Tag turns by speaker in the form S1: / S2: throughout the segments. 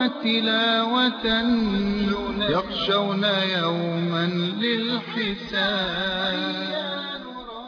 S1: تلاوة يخشون يوما للحساب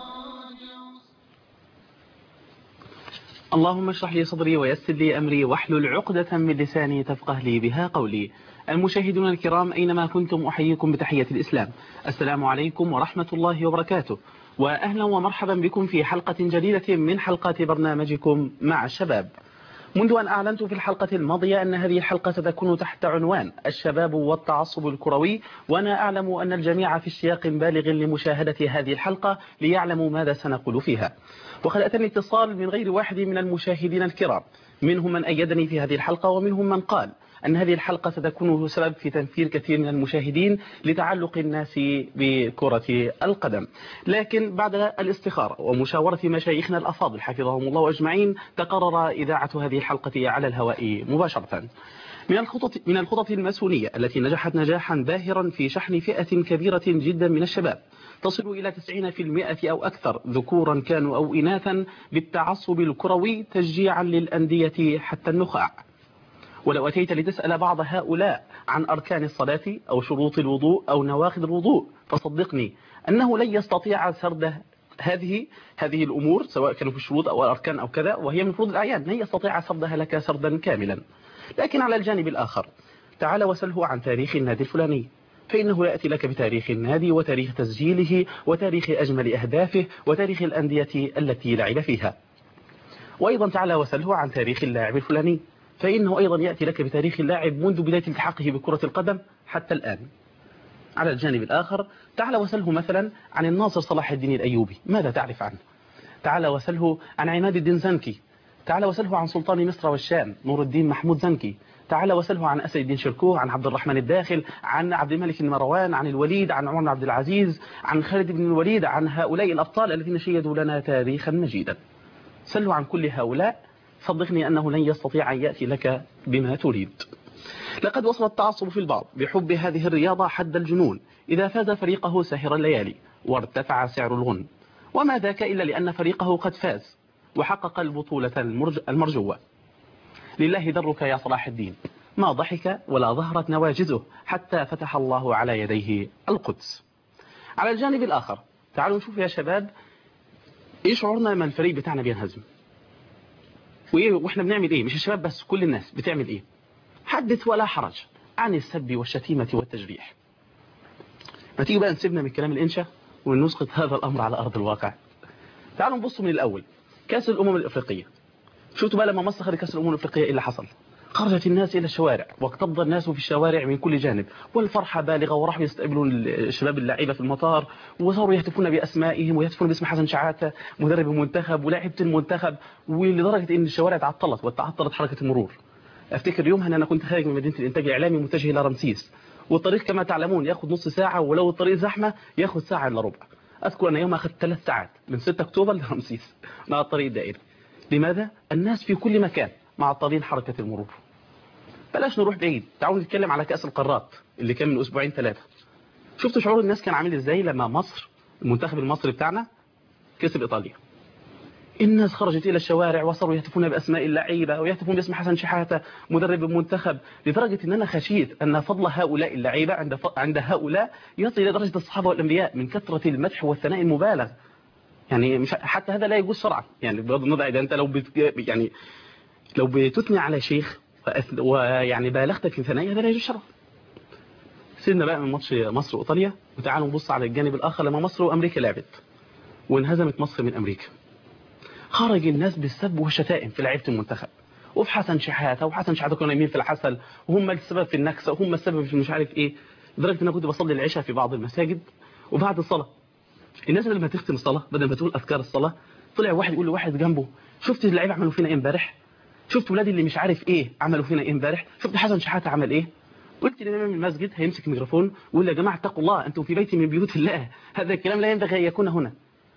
S2: اللهم اشرح لي صدري ويسر لي أمري واحلل عقدة من لساني تفقه لي بها قولي المشاهدون الكرام أينما كنتم أحييكم بتحية الإسلام السلام عليكم ورحمة الله وبركاته وأهلا ومرحبا بكم في حلقة جديدة من حلقات برنامجكم مع الشباب منذ أن أعلنت في الحلقة الماضية أن هذه الحلقة ستكون تحت عنوان الشباب والتعصب الكروي وأنا أعلم أن الجميع في اشتياق بالغ لمشاهدة هذه الحلقة ليعلموا ماذا سنقول فيها وقد أتني اتصال من غير واحد من المشاهدين الكرام منهم من أيدني في هذه الحلقة ومنهم من قال أن هذه الحلقة ستكون سبب في تنفير كثير من المشاهدين لتعلق الناس بكرة القدم لكن بعد الاستخارة ومشاورة مشايخنا الأفاضل حفظهم الله أجمعين تقرر إذاعة هذه الحلقة على الهواء مباشرة من الخطط من الخطط الماسونية التي نجحت نجاحا باهرا في شحن فئة كبيرة جدا من الشباب تصل إلى 90% أو أكثر ذكورا كانوا أو إناثا بالتعصب الكروي تشجيعا للأندية حتى النخاع ولو أتيت لتسأل بعض هؤلاء عن أركان الصلاة أو شروط الوضوء أو نواقض الوضوء فصدقني أنه لن يستطيع سرد هذه هذه الأمور سواء كانوا في الشروط أو الأركان أو كذا وهي من فروض الأعيان لن يستطيع سردها لك سردا كاملا لكن على الجانب الآخر تعال وسله عن تاريخ النادي الفلاني فإنه يأتي لك بتاريخ النادي وتاريخ تسجيله وتاريخ أجمل أهدافه وتاريخ الأندية التي لعب فيها وأيضا تعال وسله عن تاريخ اللاعب الفلاني فإنه أيضا يأتي لك بتاريخ اللاعب منذ بداية التحاقه بكرة القدم حتى الآن على الجانب الآخر تعال وسله مثلا عن الناصر صلاح الدين الأيوبي ماذا تعرف عنه تعال وسله عن عماد الدين زنكي تعال وسله عن سلطان مصر والشام نور الدين محمود زنكي تعال وسله عن أسد الدين شركوه عن عبد الرحمن الداخل عن عبد الملك المروان عن الوليد عن عمر بن عبد العزيز عن خالد بن الوليد عن هؤلاء الأبطال الذين شيدوا لنا تاريخا مجيدا سلوا عن كل هؤلاء صدقني أنه لن يستطيع أن يأتي لك بما تريد لقد وصل التعصب في البعض بحب هذه الرياضة حد الجنون إذا فاز فريقه ساهر الليالي وارتفع سعر الغن وما ذاك إلا لأن فريقه قد فاز وحقق البطولة المرج... المرجوة لله درك يا صلاح الدين ما ضحك ولا ظهرت نواجزه حتى فتح الله على يديه القدس على الجانب الآخر تعالوا نشوف يا شباب ايه شعورنا لما الفريق بتاعنا بينهزم وايه واحنا بنعمل ايه مش الشباب بس كل الناس بتعمل ايه حدث ولا حرج عن السب والشتيمة والتجريح ما تيجي بقى نسيبنا من كلام الانشا ونسقط هذا الامر على ارض الواقع تعالوا نبص من الاول كاس الامم الافريقيه شفتوا بقى لما مصر خدت كاس الامم الافريقيه ايه اللي حصل خرجت الناس إلى الشوارع واكتظ الناس في الشوارع من كل جانب والفرحة بالغة وراحوا يستقبلوا الشباب اللعيبة في المطار وصاروا يهتفون بأسمائهم ويهتفون باسم حسن شحاتة مدرب المنتخب ولاعيبة المنتخب ولدرجة أن الشوارع تعطلت وتعطلت حركة المرور أفتكر يومها أن أنا كنت خارج من مدينة الإنتاج الإعلامي متجه إلى رمسيس والطريق كما تعلمون ياخذ نص ساعة ولو الطريق زحمة ياخذ ساعة إلا ربع أذكر أن يومها أخذت ثلاث ساعات من 6 أكتوبر لرمسيس مع الطريق الدائري لماذا؟ الناس في كل مكان معطلين حركة المرور بلاش نروح بعيد تعالوا نتكلم على كأس القارات اللي كان من أسبوعين ثلاثة شفتوا شعور الناس كان عامل إزاي لما مصر المنتخب المصري بتاعنا كسب إيطاليا الناس خرجت إلى الشوارع وصاروا يهتفون بأسماء اللعيبة ويهتفون باسم حسن شحاتة مدرب المنتخب لدرجة أن أنا خشيت أن فضل هؤلاء اللعيبة عند ف... عند هؤلاء يصل إلى درجة الصحابة والأنبياء من كثرة المدح والثناء المبالغ يعني مش حتى هذا لا يجوز شرعا يعني بغض النظر إذا أنت لو بت... يعني لو بتثني على شيخ ويعني بالغت في ثنائه هذا لا يجوز شرعا سيبنا بقى من ماتش مصر وايطاليا وتعالوا نبص على الجانب الاخر لما مصر وامريكا لعبت وانهزمت مصر من امريكا خرج الناس بالسب والشتائم في لعيبه المنتخب وفي حسن شحاته وحسن شحاته كانوا نايمين في العسل وهم السبب في النكسه وهم السبب في مش عارف ايه لدرجه ان انا كنت بصلي العشاء في بعض المساجد وبعد الصلاه الناس لما تختم الصلاه بدل ما تقول اذكار الصلاه طلع واحد يقول لواحد جنبه شفت اللعيبه عملوا فينا ايه امبارح شفت ولادي اللي مش عارف ايه عملوا فينا ايه امبارح شفت حسن شحاته عمل ايه قلت للامام المسجد هيمسك الميكروفون ويقول يا جماعه اتقوا الله انتم في بيت من بيوت الله هذا الكلام لا ينبغي ان يكون هنا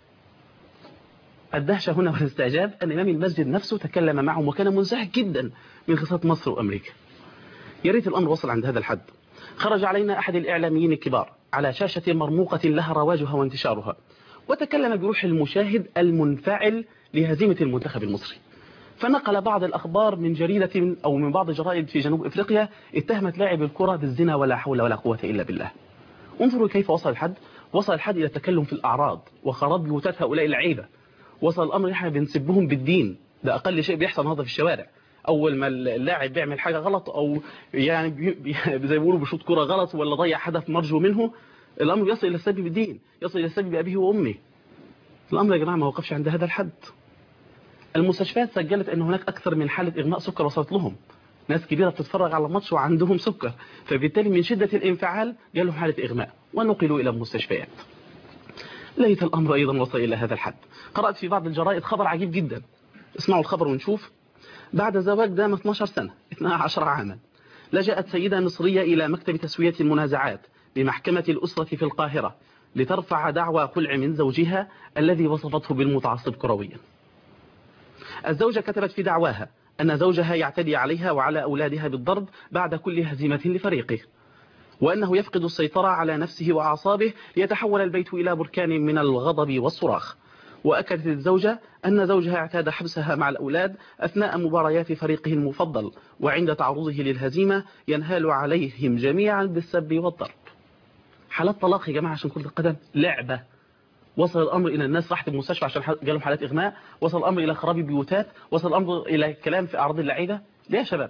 S2: الدهشه هنا والاستعجاب ان امام المسجد نفسه تكلم معهم وكان منزعج جدا من قصه مصر وامريكا يا ريت الامر وصل عند هذا الحد خرج علينا احد الاعلاميين الكبار على شاشه مرموقه لها رواجها وانتشارها وتكلم بروح المشاهد المنفعل لهزيمه المنتخب المصري فنقل بعض الأخبار من جريدة أو من بعض الجرائد في جنوب إفريقيا اتهمت لاعب الكرة بالزنا ولا حول ولا قوة إلا بالله انظروا كيف وصل الحد وصل الحد إلى التكلم في الأعراض وخراب بيوتات هؤلاء اللعيبة وصل الأمر احنا بنسبهم بالدين ده أقل شيء بيحصل هذا في الشوارع أول ما اللاعب بيعمل حاجة غلط أو يعني بي بي زي ما بيقولوا بيشوط كرة غلط ولا ضيع هدف مرجو منه الأمر بيصل إلى السب بالدين يصل إلى السب بأبيه وأمه الأمر يا جماعة ما وقفش عند هذا الحد المستشفيات سجلت أن هناك أكثر من حالة إغماء سكر وصلت لهم ناس كبيرة بتتفرج على الماتش وعندهم سكر فبالتالي من شدة الانفعال جالهم حالة إغماء ونقلوا إلى المستشفيات ليت الأمر أيضا وصل إلى هذا الحد قرأت في بعض الجرائد خبر عجيب جدا اسمعوا الخبر ونشوف بعد زواج دام 12 سنة 12 عاما لجأت سيدة مصرية إلى مكتب تسوية المنازعات بمحكمة الأسرة في القاهرة لترفع دعوى خلع من زوجها الذي وصفته بالمتعصب كرويا الزوجة كتبت في دعواها أن زوجها يعتدي عليها وعلى أولادها بالضرب بعد كل هزيمة لفريقه وأنه يفقد السيطرة على نفسه وأعصابه ليتحول البيت إلى بركان من الغضب والصراخ وأكدت الزوجة أن زوجها اعتاد حبسها مع الأولاد أثناء مباريات فريقه المفضل وعند تعرضه للهزيمة ينهال عليهم جميعا بالسب والضرب حالات طلاق يا جماعة عشان كرة القدم لعبة وصل الأمر إلى الناس راحت المستشفى عشان جالهم حالات إغماء وصل الأمر إلى خراب البيوتات وصل الأمر إلى كلام في أعراض اللعيبة ليه يا شباب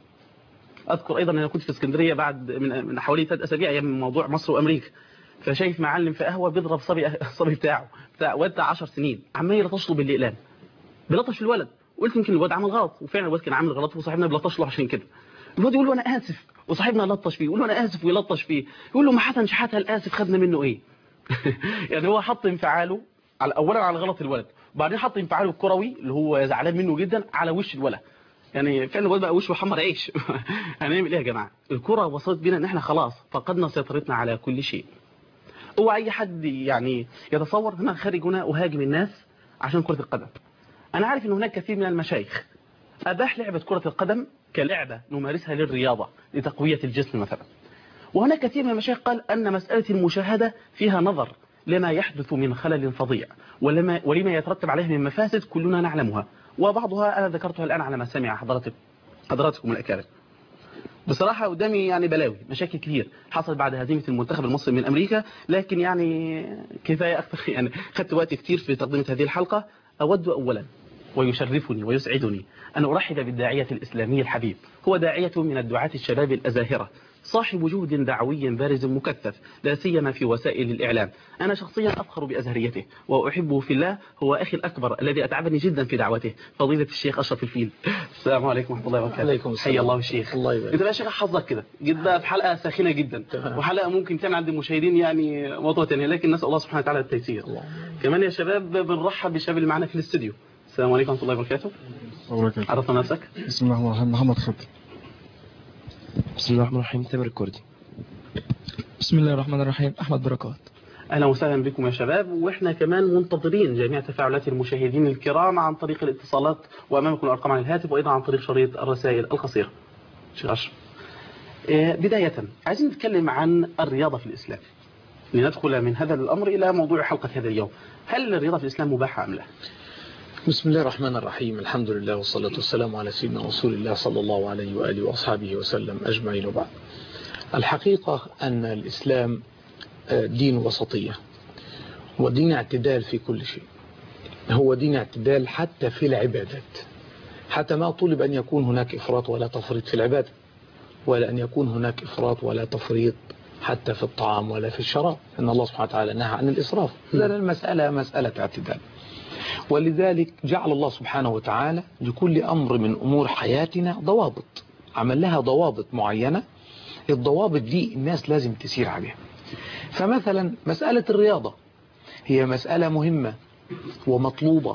S2: أذكر أيضا أنا كنت في اسكندرية بعد من من حوالي ثلاث أسابيع أيام موضوع مصر وأمريكا فشايف معلم في قهوة بيضرب صبي الصبي بتاعه بتاع واد بتاع 10 سنين عمال يلطش له بالاقلام بيلطش في الولد قلت يمكن الواد عمل غلط وفعلا الواد كان عامل غلط وصاحبنا بيلطش له عشان كده الواد يقول له انا اسف وصاحبنا لطش فيه يقول له انا اسف ويلطش فيه يقول له ما حتى شحاتها الاسف خدنا منه ايه يعني هو حط انفعاله على اولا على غلط الولد وبعدين حط انفعاله الكروي اللي هو زعلان منه جدا على وش الولد يعني فعلا الولد بقى وشه حمر عيش هنعمل ايه يا جماعه الكره وصلت بينا ان احنا خلاص فقدنا سيطرتنا على كل شيء هو اي حد يعني يتصور ان انا خارج هنا اهاجم الناس عشان كره القدم انا عارف ان هناك كثير من المشايخ اباح لعبه كره القدم كلعبه نمارسها للرياضه لتقويه الجسم مثلا وهناك كثير من المشايخ قال ان مساله المشاهده فيها نظر لما يحدث من خلل فظيع ولما ولما يترتب عليه من مفاسد كلنا نعلمها وبعضها انا ذكرتها الان على مسامع حضرتك حضراتكم الاكارم بصراحة قدامي يعني بلاوي مشاكل كتير حصلت بعد هزيمة المنتخب المصري من أمريكا لكن يعني كفاية أكثر يعني خدت وقت كتير في تقديم هذه الحلقة أود أولا ويشرفني ويسعدني أن أرحب بالداعية الإسلامي الحبيب هو داعية من الدعاة الشباب الأزاهرة صاحب جهد دعوي بارز مكثف لا سيما في وسائل الإعلام أنا شخصيا أفخر بأزهريته وأحبه في الله هو أخي الأكبر الذي أتعبني جدا في دعوته فضيلة الشيخ أشرف الفيل السلام عليكم ورحمة الله وبركاته
S3: عليكم السلام.
S2: حي الله الشيخ
S3: الله يبارك.
S2: أنت بقى شيخ حظك كده جيت بقى في حلقة ساخنة جدا
S3: تمام.
S2: وحلقة ممكن كان عند المشاهدين يعني موضوع تاني لكن نسأل الله سبحانه وتعالى التيسير
S3: الله.
S2: كمان يا شباب بنرحب بالشباب اللي معانا في الاستوديو السلام عليكم ورحمة الله وبركاته
S4: وبركاته
S2: عرفنا نفسك
S4: بسم الله الرحمن الرحيم محمد خطي
S5: بسم الله الرحمن الرحيم تامر الكردي
S6: بسم الله الرحمن الرحيم أحمد بركات
S2: اهلا وسهلا بكم يا شباب واحنا كمان منتظرين جميع تفاعلات المشاهدين الكرام عن طريق الاتصالات وامامكم الارقام على الهاتف وايضا عن طريق شريط الرسائل القصيره. شيخ اشرف. آه، بدايه عايزين نتكلم عن الرياضه في الاسلام. لندخل من هذا الامر الى موضوع حلقه هذا اليوم. هل الرياضه في الاسلام مباحه ام لا؟
S3: بسم الله الرحمن الرحيم الحمد لله والصلاة والسلام على سيدنا رسول الله صلى الله عليه وآله وأصحابه وسلم أجمعين وبعد الحقيقة أن الإسلام آه، دين وسطية ودين اعتدال في كل شيء هو دين اعتدال حتى في العبادات حتى ما طلب أن يكون هناك إفراط ولا تفريط في العبادة ولا أن يكون هناك إفراط ولا تفريط حتى في الطعام ولا في الشراب إن الله سبحانه وتعالى نهى عن الإسراف لأن المسألة مسألة اعتدال ولذلك جعل الله سبحانه وتعالى لكل أمر من أمور حياتنا ضوابط عمل لها ضوابط معينة الضوابط دي الناس لازم تسير عليها فمثلا مسألة الرياضة هي مسألة مهمة ومطلوبة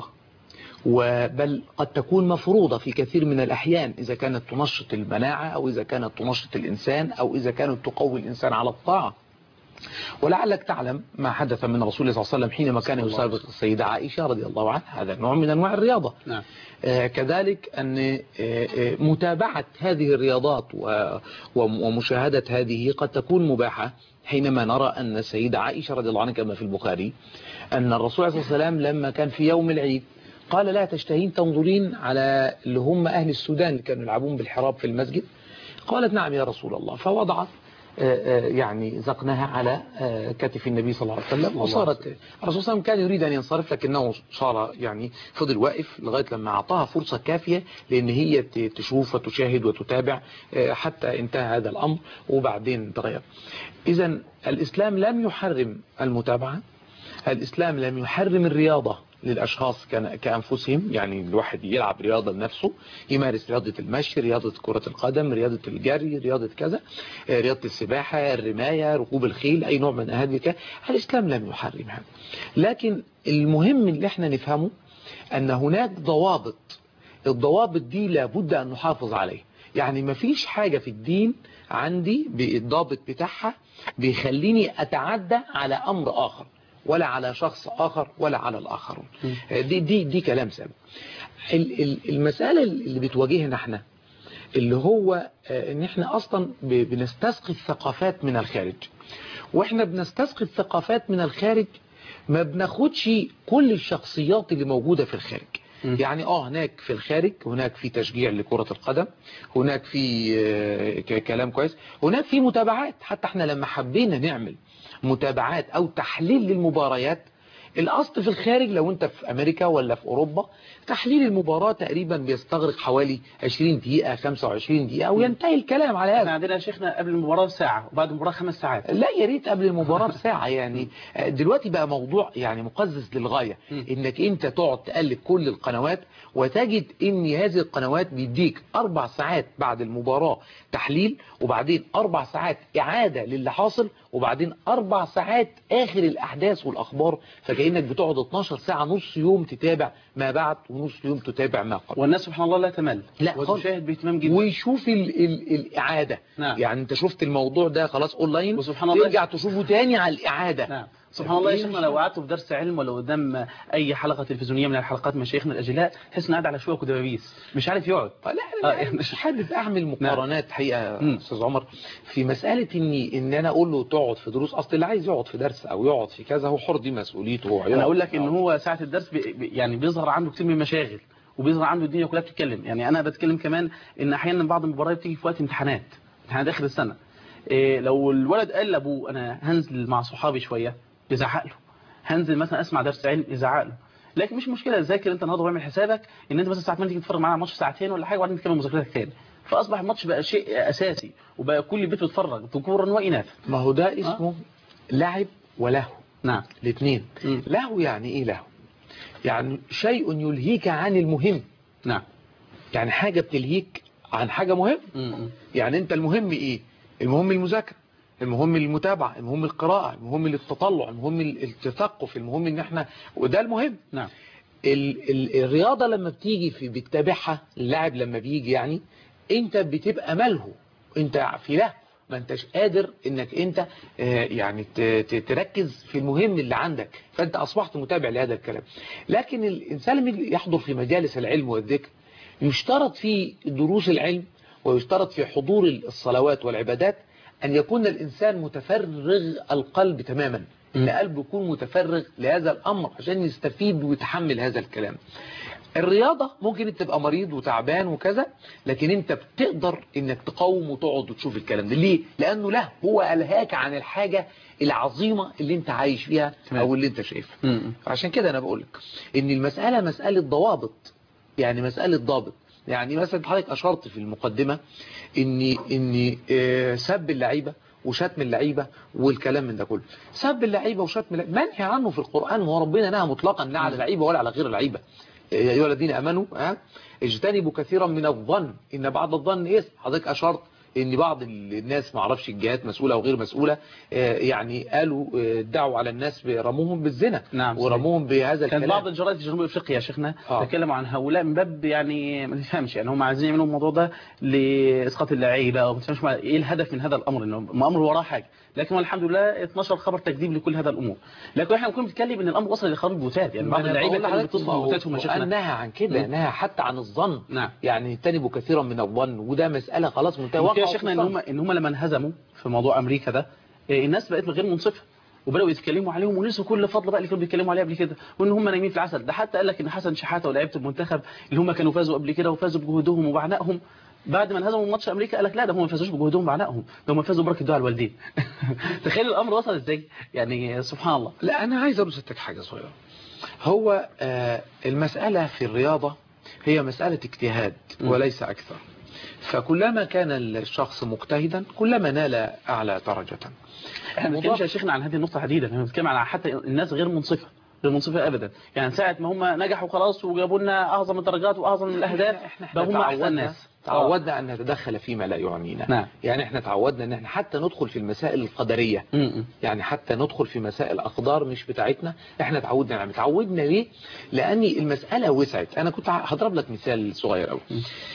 S3: وبل قد تكون مفروضة في كثير من الأحيان إذا كانت تنشط المناعة أو إذا كانت تنشط الإنسان أو إذا كانت تقوي الإنسان على الطاعة ولعلك تعلم ما حدث من رسول الله صلى الله عليه وسلم حينما كان يسابق السيدة عائشة رضي الله عنها هذا نوع من أنواع الرياضة
S2: نعم.
S3: آه، كذلك أن آه، آه، متابعة هذه الرياضات و- وم- ومشاهدة هذه قد تكون مباحة حينما نرى أن السيدة عائشة رضي الله عنها كما في البخاري أن الرسول صلى الله عليه وسلم لما كان في يوم العيد قال لا تشتهين تنظرين على اللي هم أهل السودان اللي كانوا يلعبون بالحراب في المسجد قالت نعم يا رسول الله فوضعت آه، آه، يعني زقناها على آه، كتف النبي صلى الله عليه وسلم وصارت الرسول صلى الله عليه وسلم كان يريد أن ينصرف لكنه صار يعني فضل واقف لغاية لما أعطاها فرصة كافية لأن هي ت- تشوف وتشاهد وتتابع آه، حتى انتهى هذا الأمر وبعدين تغير إذا الإسلام لم يحرم المتابعة الإسلام لم يحرم الرياضة للأشخاص كان- كأنفسهم يعني الواحد يلعب رياضة لنفسه يمارس رياضة المشي رياضة كرة القدم رياضة الجري رياضة كذا آه، رياضة السباحة الرماية ركوب الخيل أي نوع من هذه الك- الإسلام لم يحرم هذا لكن المهم اللي احنا نفهمه أن هناك ضوابط الضوابط دي لابد أن نحافظ عليها يعني مفيش حاجة في الدين عندي بالضابط بتاعها بيخليني أتعدى على أمر آخر ولا على شخص آخر ولا على الآخرون دي, دي, دي كلام سابق ال- ال- المسألة اللي بتواجهنا احنا اللي هو آه، ان احنا اصلا ب- بنستسقي الثقافات من الخارج واحنا بنستسقي الثقافات من الخارج ما بناخدش كل الشخصيات اللي موجودة في الخارج يعني اه هناك في الخارج هناك في تشجيع لكرة القدم هناك في آه، ك- كلام كويس هناك في متابعات حتى احنا لما حبينا نعمل متابعات او تحليل للمباريات الاصل في الخارج لو انت في امريكا ولا في اوروبا تحليل المباراة تقريبا بيستغرق حوالي 20 دقيقة 25 دقيقة وينتهي الكلام على
S2: احنا
S3: هذا
S2: عندنا يا شيخنا قبل المباراة بساعة وبعد المباراة خمس ساعات
S3: لا يا ريت قبل المباراة بساعة يعني دلوقتي بقى موضوع يعني مقزز للغاية انك انت تقعد تقلب كل القنوات وتجد ان هذه القنوات بيديك اربع ساعات بعد المباراة تحليل وبعدين اربع ساعات اعادة للي حاصل وبعدين اربع ساعات اخر الاحداث والاخبار فكأنك بتقعد 12 ساعة نص يوم تتابع ما بعد ونص يوم تتابع ما قبل
S2: والناس سبحان الله لا تمل
S3: لا خالص.
S2: وتشاهد باهتمام جدا
S3: ويشوف ال ال الإعادة
S2: نعم.
S3: يعني انت شفت الموضوع ده خلاص اونلاين
S2: وسبحان الله-
S3: ترجع تشوفه تاني على الإعادة
S2: نعم سبحان الله يا شيخنا لو قعدت في درس علم ولا قدام اي حلقة تلفزيونية من الحلقات مشايخنا الأجلاء تحس انه قاعد على شوية ودبابيس مش عارف يقعد
S3: لا
S2: آه،
S3: لا
S2: يعني-
S3: مش حابب اعمل مقارنات حقيقه
S2: مم.
S3: استاذ عمر في مساله اني ان انا اقول له تقعد في دروس اصل اللي عايز يقعد في درس او يقعد في كذا هو حر دي مسؤوليته هو
S2: انا
S3: يقعد.
S2: اقول لك ان هو ساعة الدرس بي بي- يعني بيظهر عنده كتير من المشاغل وبيظهر عنده الدنيا كلها بتتكلم يعني انا بتكلم كمان ان احيانا بعض المباريات بتيجي في وقت امتحانات امتحانات اخر السنة إيه لو الولد قال لابوه انا هنزل مع صحابي شوية يزعق له هنزل مثلا اسمع درس علم يزعق له لكن مش مشكلة ذاكر انت النهارده واعمل حسابك ان انت مثلا ساعة 8 تيجي تتفرج معانا على ماتش ساعتين ولا حاجة وبعدين تكمل مذاكرتك تاني فاصبح الماتش بقى شيء اساسي وبقى كل البيت بيتفرج ذكورا واناثا
S3: ما هو ده اسمه لعب ولهو
S2: نعم
S3: الاثنين
S2: مم.
S3: لهو يعني ايه لهو يعني شيء يلهيك عن المهم
S2: نعم
S3: يعني حاجة بتلهيك عن حاجة مهم
S2: م-
S3: يعني انت المهم ايه المهم المذاكرة المهم المتابعة المهم القراءة المهم التطلع المهم التثقف المهم ان احنا وده المهم
S2: نعم
S3: ال ال الرياضة لما بتيجي في بتتابعها اللاعب لما بيجي يعني انت بتبقى ملهو انت في له ما انتش قادر انك انت آه، يعني ت- ت- تركز في المهم اللي عندك فانت اصبحت متابع لهذا الكلام لكن الانسان لما يجي يحضر في مجالس العلم والذكر يشترط في دروس العلم ويشترط في حضور الصلوات والعبادات أن يكون الإنسان متفرغ القلب تماما إن قلبه يكون متفرغ لهذا الأمر عشان يستفيد ويتحمل هذا الكلام الرياضة ممكن انت تبقى مريض وتعبان وكذا لكن انت بتقدر انك تقاوم وتقعد وتشوف الكلام ده ليه؟ لأنه له هو ألهاك عن الحاجة العظيمة اللي انت عايش فيها
S2: تمام.
S3: أو اللي انت شايفها
S2: م-
S3: عشان كده أنا بقول لك إن المسألة مسألة ضوابط يعني مسألة ضابط يعني مثلا حضرتك أشرت في المقدمة إن إن آه، سب اللعيبة وشتم اللعيبة والكلام من ده كله سب اللعيبة وشتم اللعيبة منهي عنه في القرآن وهو ربنا نهى مطلقا لا على اللعيبة ولا على غير اللعيبة يا أيها الذين أمنوا ها اجتنبوا كثيرا من الظن إن بعض الظن إيه حضرتك أشرت ان بعض الناس ما اعرفش الجهات مسؤولة او غير مسؤولة آه، يعني قالوا آه، ادعوا على الناس رموهم بالزنا
S2: نعم،
S3: ورموهم بهذا
S2: كان
S3: الكلام
S2: بعض الجرائد في جنوب افريقيا يا شيخنا
S3: آه.
S2: تكلموا عن هؤلاء من باب يعني ما تفهمش يعني هم عايزين يعملوا الموضوع ده لاسقاط اللعيبه او ما تفهمش مع- ايه الهدف من هذا الامر انه ما امر وراه حاجه لكن هو الحمد لله 12 خبر تكذيب لكل هذا الامور لكن احنا بنكون بنتكلم ان الامر وصل لخراب البوتات يعني بعض
S3: أنا
S2: اللعيبه
S3: بقول
S2: كانوا
S3: لحضرتك
S2: بيتصلوا
S3: ما هو-
S2: بوتاتهم يا
S3: وقال
S2: شيخنا
S3: نهى عن كده
S2: مم.
S3: نهى حتى عن الظن
S2: نعم.
S3: يعني اجتنبوا كثيرا من الظن وده مسألة خلاص منتهى
S2: المشكله يا
S3: وقعوا
S2: شيخنا
S3: في
S2: ان
S3: الظن.
S2: هم ان هم لما انهزموا في موضوع امريكا ده إيه، الناس بقت غير منصفه وبداوا يتكلموا عليهم ونسوا كل فضل بقى اللي كانوا بيتكلموا عليه قبل كده وان هم نايمين في العسل ده حتى قال لك ان حسن شحاته ولاعيبه المنتخب اللي هم كانوا فازوا قبل كده وفازوا بجهودهم وبعنائهم بعد ما انهزموا ماتش امريكا قال لك لا ده هم ما فازوش بجهودهم وبعنائهم ده هم فازوا بركه دعاء الوالدين تخيل الامر وصل ازاي يعني سبحان الله
S3: لا أنا عايز أبسطك حاجة صغيرة هو آه، المسألة في الرياضة هي مسألة اجتهاد
S2: م.
S3: وليس أكثر فكلما كان الشخص مجتهدا كلما نال أعلى درجة
S2: احنا ما بنتكلمش يا شيخنا عن هذه النقطه تحديدا احنا بنتكلم على حتى الناس غير منصفه غير منصفه ابدا يعني ساعه ما هم نجحوا خلاص وجابوا لنا اعظم الدرجات واعظم الاهداف
S3: احنا
S2: بقى هم احسن
S3: تعودنا
S2: ناس
S3: تعودنا أن نتدخل فيما لا يعنينا
S2: نعم.
S3: يعني احنا تعودنا أن احنا حتى ندخل في المسائل القدرية
S2: م- م.
S3: يعني حتى ندخل في مسائل أقدار مش بتاعتنا احنا تعودنا نعمل تعودنا ليه لأن المسألة وسعت أنا كنت هضرب لك مثال صغير قوي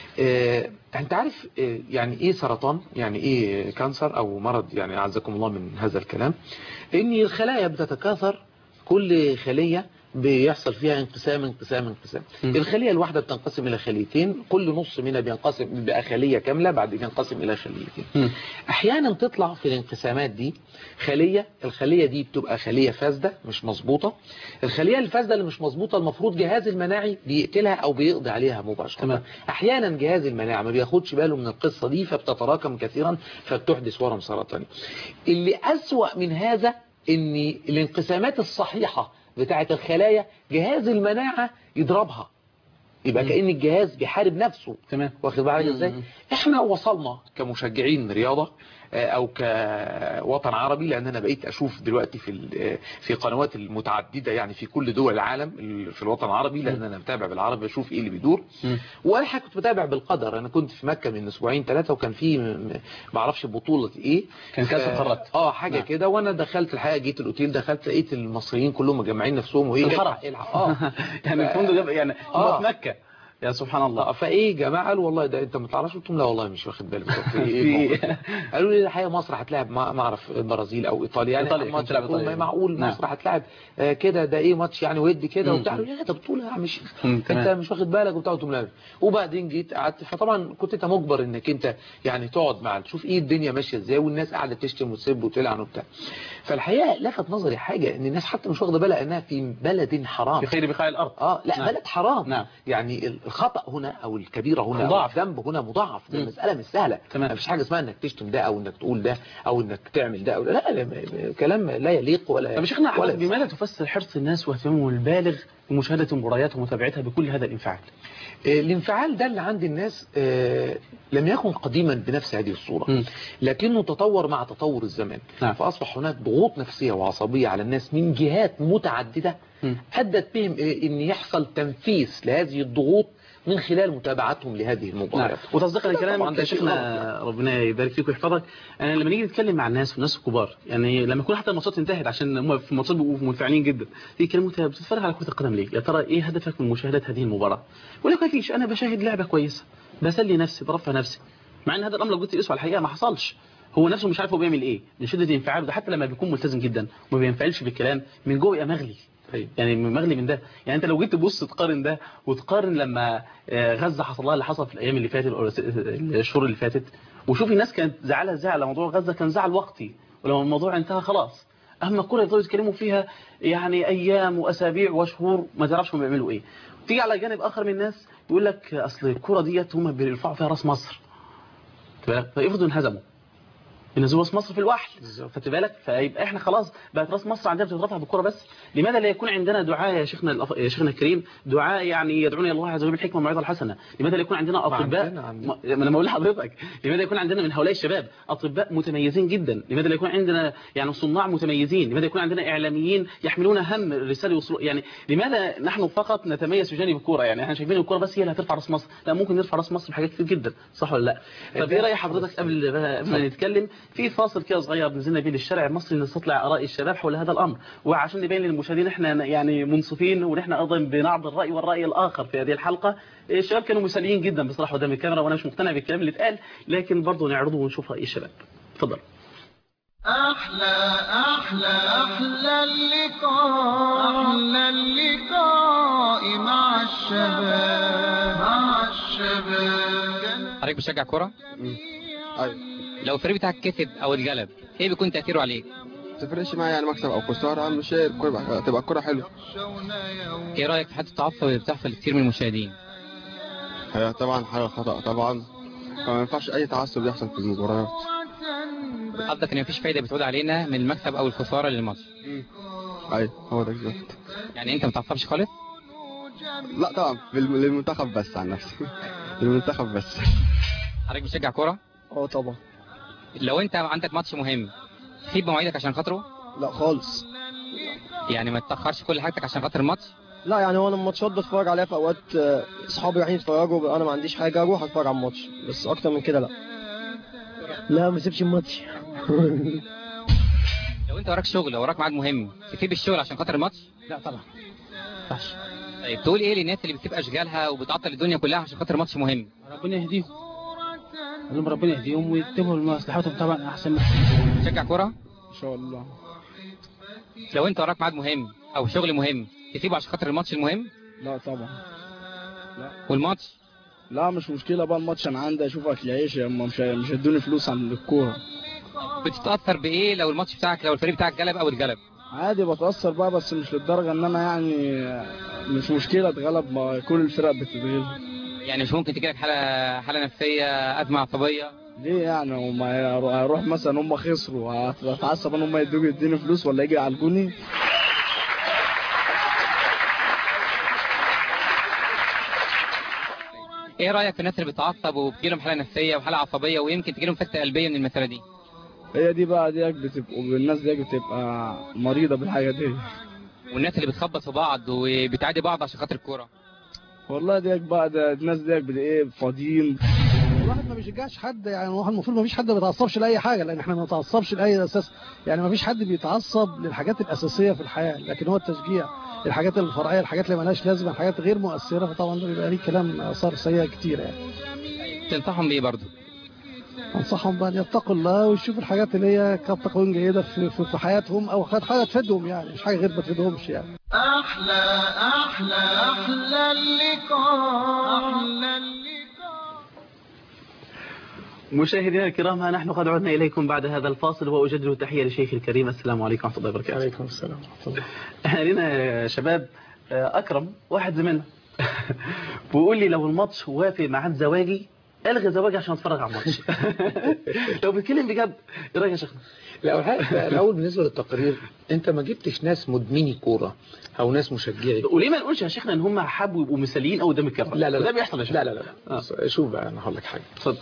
S3: اه انت عارف اه يعني ايه سرطان يعني ايه كانسر او مرض يعني اعزكم الله من هذا الكلام ان الخلايا بتتكاثر كل خلية بيحصل فيها انقسام انقسام انقسام
S2: م.
S3: الخلية الواحدة بتنقسم إلى خليتين كل نص منها بينقسم بقى خلية كاملة بعد بينقسم إلى خليتين
S2: م.
S3: احيانا تطلع في الانقسامات دي خلية الخلية دي بتبقى خلية فاسدة مش مظبوطة الخلية الفاسدة اللي مش مظبوطة المفروض جهاز المناعي بيقتلها او بيقضي عليها مباشرة
S2: تمام.
S3: احيانا جهاز المناعة ما بياخدش باله من القصة دي فبتتراكم كثيرا فبتحدث ورم سرطاني اللي اسوأ من هذا ان الانقسامات الصحيحة بتاعة الخلايا جهاز المناعة يضربها يبقى
S2: مم.
S3: كأن الجهاز بيحارب نفسه
S2: تمام
S3: واخد بالك
S2: مم.
S3: ازاي احنا وصلنا كمشجعين رياضة آه، او كوطن عربي لان انا بقيت اشوف دلوقتي في ال- آه، في قنوات المتعددة يعني في كل دول العالم ال- في الوطن العربي لان انا متابع بالعربي بشوف ايه اللي بيدور
S2: مم.
S3: وانا حاجة كنت بتابع بالقدر انا كنت في مكة من اسبوعين ثلاثة وكان في م- م- ما اعرفش بطولة ايه
S2: كان كأس
S3: ف-
S2: القارات.
S3: اه حاجة
S2: نعم.
S3: كده وانا دخلت الحقيقة جيت الاوتيل دخلت لقيت المصريين كلهم مجمعين نفسهم وايه
S2: في الحرم.
S3: الحق- الحق- اه
S2: يعني الفندق جاب يعني
S3: آه.
S2: هم في مكه يا سبحان الله
S3: اه فايه يا جماعه قالوا والله ده انت ما تعرفش قلت لهم لا والله مش واخد بالي بالظبط في
S2: في
S3: ايه
S2: إيه؟
S3: الموضوع؟ قالوا لي الحقيقه مصر هتلاعب ما ما اعرف البرازيل او ايطاليا يعني
S2: إيطاليا،
S3: ماتش
S2: كانت تلعب
S3: بطولة،
S2: إيطاليا.
S3: ما معقول
S2: نعم.
S3: مصر هتلاعب آه، كده ده ايه ماتش يعني ودي كده
S2: مم.
S3: وبتاع قالوا لي لا ده بطوله يا عم شيخ
S2: مم،
S3: انت
S2: تمام.
S3: مش واخد بالك وبتاع قلت لهم لا وبعدين جيت قعدت فطبعا كنت انت مجبر انك انت يعني تقعد مع تشوف ايه الدنيا ماشيه ازاي والناس قاعده تشتم وتسب وتلعن وبتاع فالحقيقه لفت نظري حاجه ان الناس حتى مش واخده بالها انها في بلد حرام
S2: في خير بقاع الارض
S3: اه لا
S2: نعم.
S3: بلد حرام
S2: نعم.
S3: يعني الخطأ هنا او الكبيرة هنا
S2: مضاعف.
S3: او الذنب هنا مضاعف ده
S2: مم.
S3: المسألة مش سهلة
S2: تمام.
S3: ما فيش حاجة اسمها انك تشتم ده او انك تقول ده او انك تعمل ده أو لا, لا, لا كلام لا يليق ولا
S2: طب يا شيخنا
S3: ولا
S2: حضرتك بماذا تفسر حرص الناس واهتمامهم البالغ بمشاهده المباريات ومتابعتها بكل هذا الانفعال
S3: آه، الانفعال ده اللي عند الناس آه، لم يكن قديما بنفس هذه الصورة
S2: مم.
S3: لكنه تطور مع تطور الزمان
S2: نعم.
S3: فأصبح هناك ضغوط نفسية وعصبية على الناس من جهات متعددة
S2: مم.
S3: أدت بهم إلى أن يحصل تنفيس لهذه الضغوط من خلال متابعتهم لهذه
S2: نعم
S3: المباريات
S2: وتصديقا
S3: طبعاً
S2: لكلامك
S3: ده
S2: يا
S3: شيء
S2: شيخنا ربنا يبارك فيك ويحفظك انا لما نيجي نتكلم مع الناس والناس الكبار يعني لما يكون حتى الماتشات انتهت عشان هم في الماتشات بيبقوا منفعلين جدا في كلام انت بتتفرج على كره القدم ليه يا ترى ايه هدفك من مشاهده هذه المباراه يقول لك ما فيش انا بشاهد لعبه كويسه بسلي نفسي برفع نفسي مع ان هذا الامر لو جيت تقيسه على الحقيقه ما حصلش هو نفسه مش عارف هو بيعمل ايه من شده انفعاله ده حتى لما بيكون ملتزم جدا وما بينفعلش بالكلام من جوه يبقى مغلي
S3: أيوة.
S2: يعني مغلي من ده يعني انت لو جيت تبص تقارن ده وتقارن لما آه، غزة حصل لها اللي حصل في الايام اللي فاتت أو الشهور اللي فاتت وشوف الناس كانت زعلها زعل على موضوع غزة كان زعل وقتي ولما الموضوع انتهى خلاص اما الكوره يفضلوا يتكلموا فيها يعني ايام واسابيع وشهور ما تعرفش هم بيعملوا ايه تيجي على جانب اخر من الناس يقول لك اصل الكوره ديت هم بيرفعوا فيها راس مصر خدت بالك؟ فافرضوا انهزموا ينزلوا راس مصر في الوحل خدت بالك فيبقى احنا خلاص بقت راس مصر عندنا بتترفع بالكوره بس لماذا لا يكون عندنا دعاء يا شيخنا الأف... يا شيخنا الكريم دعاء يعني يدعون الى الله عز وجل بالحكمه والموعظه الحسنه لماذا لا يكون عندنا اطباء
S3: عندنا- عندنا.
S2: ما ما انا بقول لحضرتك لماذا يكون عندنا من هؤلاء الشباب اطباء متميزين جدا لماذا لا يكون عندنا يعني صناع متميزين لماذا يكون عندنا اعلاميين يحملون هم الرساله يوصلوا يعني لماذا نحن فقط نتميز في جانب الكوره يعني احنا شايفين الكوره بس هي اللي هترفع راس مصر لا ممكن نرفع راس مصر بحاجات كتير جدا صح ولا لا طب ايه راي حضرتك قبل قبل ما نتكلم في فاصل كده صغير نزلنا بيه للشارع المصري نستطلع اراء الشباب حول هذا الامر وعشان نبين للمشاهدين احنا يعني منصفين ونحن ايضا بنعرض الراي والراي الاخر في هذه الحلقه الشباب كانوا مسليين جدا بصراحه قدام الكاميرا وانا مش مقتنع بالكلام اللي اتقال لكن برضه نعرضه ونشوف راي الشباب اتفضل
S1: أحلى أحلى أحلى اللقاء أحلى اللقاء مع الشباب مع الشباب
S7: حضرتك بتشجع كرة؟
S4: أيوة.
S7: لو الفريق بتاعك كسب او اتغلب ايه بيكون تأثيره عليك؟ تفرقش معايا يعني مكسب او خساره اهم شيء الكوره يبقى- تبقى الكوره حلوه
S8: ايه رايك في حته التعصب اللي بتحصل كتير من المشاهدين
S7: هي طبعا حاجه خطا طبعا ما ينفعش اي تعصب يحصل في المباريات
S8: قصدك ان مفيش فايده بتعود علينا من المكسب او الخساره للماتش
S7: ايوه هو ده بالظبط
S8: يعني انت ما بتعصبش خالص
S7: لا طبعا للم- للمنتخب بس عن نفسي للمنتخب بس
S8: حضرتك بتشجع كوره
S9: اه طبعا
S8: لو انت عندك ماتش مهم تسيب مواعيدك عشان خاطره
S9: لا خالص
S8: يعني ما تاخرش كل حاجتك عشان خاطر الماتش
S9: لا يعني هو انا الماتشات بتفرج عليها في اوقات آه، اصحابي رايحين يتفرجوا انا ما عنديش حاجه اروح اتفرج على الماتش بس اكتر من كده لا لا ما سيبش الماتش
S8: لو انت وراك شغل او وراك ميعاد مهم تسيب الشغل عشان خاطر الماتش
S10: لا طبعا ينفعش
S8: طيب تقول ايه للناس اللي بتسيب اشغالها وبتعطل الدنيا كلها عشان خاطر ماتش مهم
S10: ربنا يهديهم اللهم ربنا يهديهم ويكتبوا لمصلحتهم طبعا احسن من
S8: تشجع كوره
S9: ان شاء الله
S8: لو انت وراك ميعاد مهم او شغل مهم تسيبه عشان خاطر الماتش المهم
S9: لا طبعا
S8: والماتش
S9: لا مش مشكله بقى الماتش انا عندي اشوف اكل عيش هم مش مش هيدوني فلوس عن الكوره
S8: بتتاثر بايه لو الماتش بتاعك لو الفريق بتاعك جلب او اتغلب
S9: عادي بتاثر بقى بس مش للدرجه ان انا يعني مش مشكله اتغلب ما كل الفرق بتتغلب
S8: يعني مش ممكن تجيلك حاله حاله نفسيه ازمه عصبيه
S9: ليه يعني هم هيروح مثلا هم خسروا هتعصب ان هم يدوا يديني فلوس ولا يجي يعالجوني
S8: ايه رايك في الناس اللي بتعصب وبتجيلهم حاله نفسيه وحاله عصبيه ويمكن تجيلهم سكته قلبيه من المساله دي
S9: هي دي بقى ديك بتبقوا الناس ديك بتبقى مريضه بالحاجه دي
S8: والناس اللي بتخبط في بعض وبتعادي بعض عشان خاطر الكوره
S9: والله ديك بقى ده الناس ديك بت- ايه فاضيين
S11: الواحد ما بيشجعش حد يعني الواحد المفروض ما فيش حد ما بيتعصبش لاي حاجه لان احنا ما بنتعصبش لاي اساس يعني ما فيش حد بيتعصب للحاجات الاساسيه في الحياه لكن هو التشجيع الحاجات الفرعيه الحاجات اللي مالهاش لازمه الحاجات غير مؤثره فطبعا ده بيبقى ليه كلام اثار سيئه كتير يعني
S8: تنصحهم بايه برضه
S11: انصحهم بقى ان يتقوا الله ويشوفوا الحاجات اللي هي قد تكون جيده في, في, في حياتهم او حاجه حاجة تفيدهم يعني مش حاجه غير ما تفيدهمش يعني
S1: أحلى أحلى أحلى اللقاء أحلى اللقاء
S2: مشاهدينا الكرام ها نحن قد عدنا إليكم بعد هذا الفاصل وأجدد تحية لشيخ الكريم السلام عليكم ورحمة الله وبركاته
S3: عليكم السلام ورحمة الله
S2: احنا لنا يا شباب آه، أكرم واحد زميلنا بيقول لي لو الماتش وافق ميعاد زواجي الغي زواجي عشان اتفرج على الماتش لو بتكلم بجد ايه رايك يا شيخنا
S3: لا أول حاجة الأول بالنسبة للتقرير أنت ما جبتش ناس مدمني كورة أو ناس مشجعي
S2: وليه ما نقولش يا شيخنا ان هم حبوا يبقوا مثاليين او قدام الكاميرا
S3: لا لا لا
S2: ده بيحصل يا شيخنا
S3: لا لا لا بص، شوف بقى أنا هقول لك حاجة
S2: اتفضل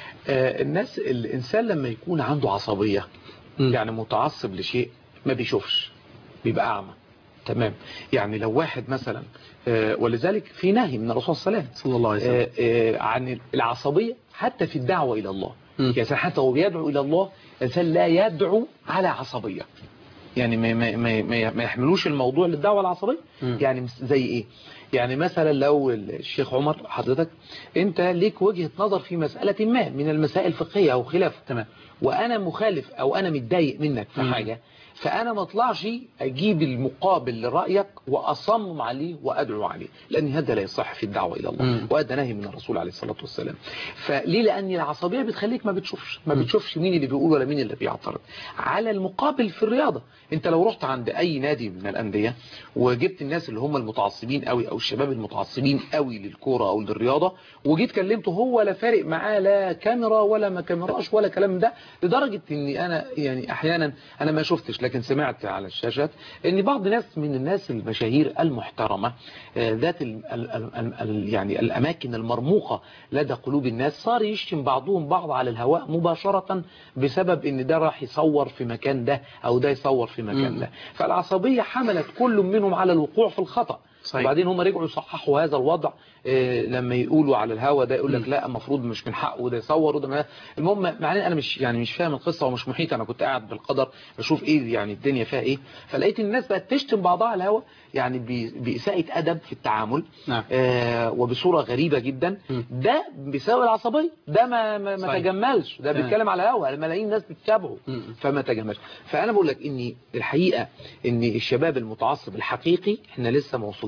S3: آه الناس الإنسان لما يكون عنده عصبية يعني متعصب لشيء ما بيشوفش بيبقى أعمى تمام يعني لو واحد مثلا آه ولذلك في نهي من الرسول صلى الله عليه وسلم
S2: صلى الله عليه وسلم
S3: آه، آه، عن العصبية حتى في الدعوة إلى الله يعني حتى هو بيدعو إلى الله الإنسان لا يدعو على عصبية يعني ما, ما, ما, ما ما يحملوش الموضوع للدعوة العصبية يعني مس- زي إيه يعني مثلا لو الشيخ عمر حضرتك أنت ليك وجهة نظر في مسألة ما من المسائل الفقهية أو خلافه
S2: تمام
S3: وأنا مخالف أو أنا متضايق منك في
S2: مم.
S3: حاجة فأنا ما اطلعش أجيب المقابل لرأيك وأصمم عليه وأدعو عليه لأن هذا لا يصح في الدعوة إلى الله
S2: مم.
S3: وهذا نهي من الرسول عليه الصلاة والسلام فليه لأن العصبية بتخليك ما بتشوفش ما بتشوفش مين اللي بيقول ولا مين اللي بيعترض على المقابل في الرياضة انت لو رحت عند اي نادي من الانديه وجبت الناس اللي هم المتعصبين قوي او الشباب المتعصبين قوي للكوره او للرياضه وجيت كلمته هو لا فارق معاه لا كاميرا ولا ما كاميراش ولا كلام من ده لدرجه اني انا يعني احيانا انا ما شفتش لكن سمعت على الشاشات ان بعض ناس من الناس المشاهير المحترمه آه، ذات ال ال ال ال يعني الاماكن المرموقه لدى قلوب الناس صار يشتم بعضهم بعض على الهواء مباشره بسبب ان ده راح يصور في مكان ده او ده يصور في مكان
S2: مم.
S3: ده فالعصبيه حملت كل منهم على الوقوع في الخطا
S2: صحيح.
S3: وبعدين هم رجعوا يصححوا هذا الوضع آه، لما يقولوا على الهوا ده يقول لك لا المفروض مش من حقه وده يصور وده ما المهم معناه انا مش يعني مش فاهم القصه ومش محيط انا كنت قاعد بالقدر بشوف ايه يعني الدنيا فيها ايه فلقيت الناس بقت تشتم بعضها على الهوا يعني ب- بإساءة أدب في التعامل
S2: نعم.
S3: آه وبصورة غريبة جدا ده بسبب العصبية ده ما ما, ما
S2: صحيح.
S3: تجملش ده
S2: تمام.
S3: بيتكلم على الهوا ملايين ناس بتتابعه
S2: مم.
S3: فما تجملش فأنا بقول لك إني الحقيقة إن الشباب المتعصب الحقيقي إحنا لسه ما وصلناش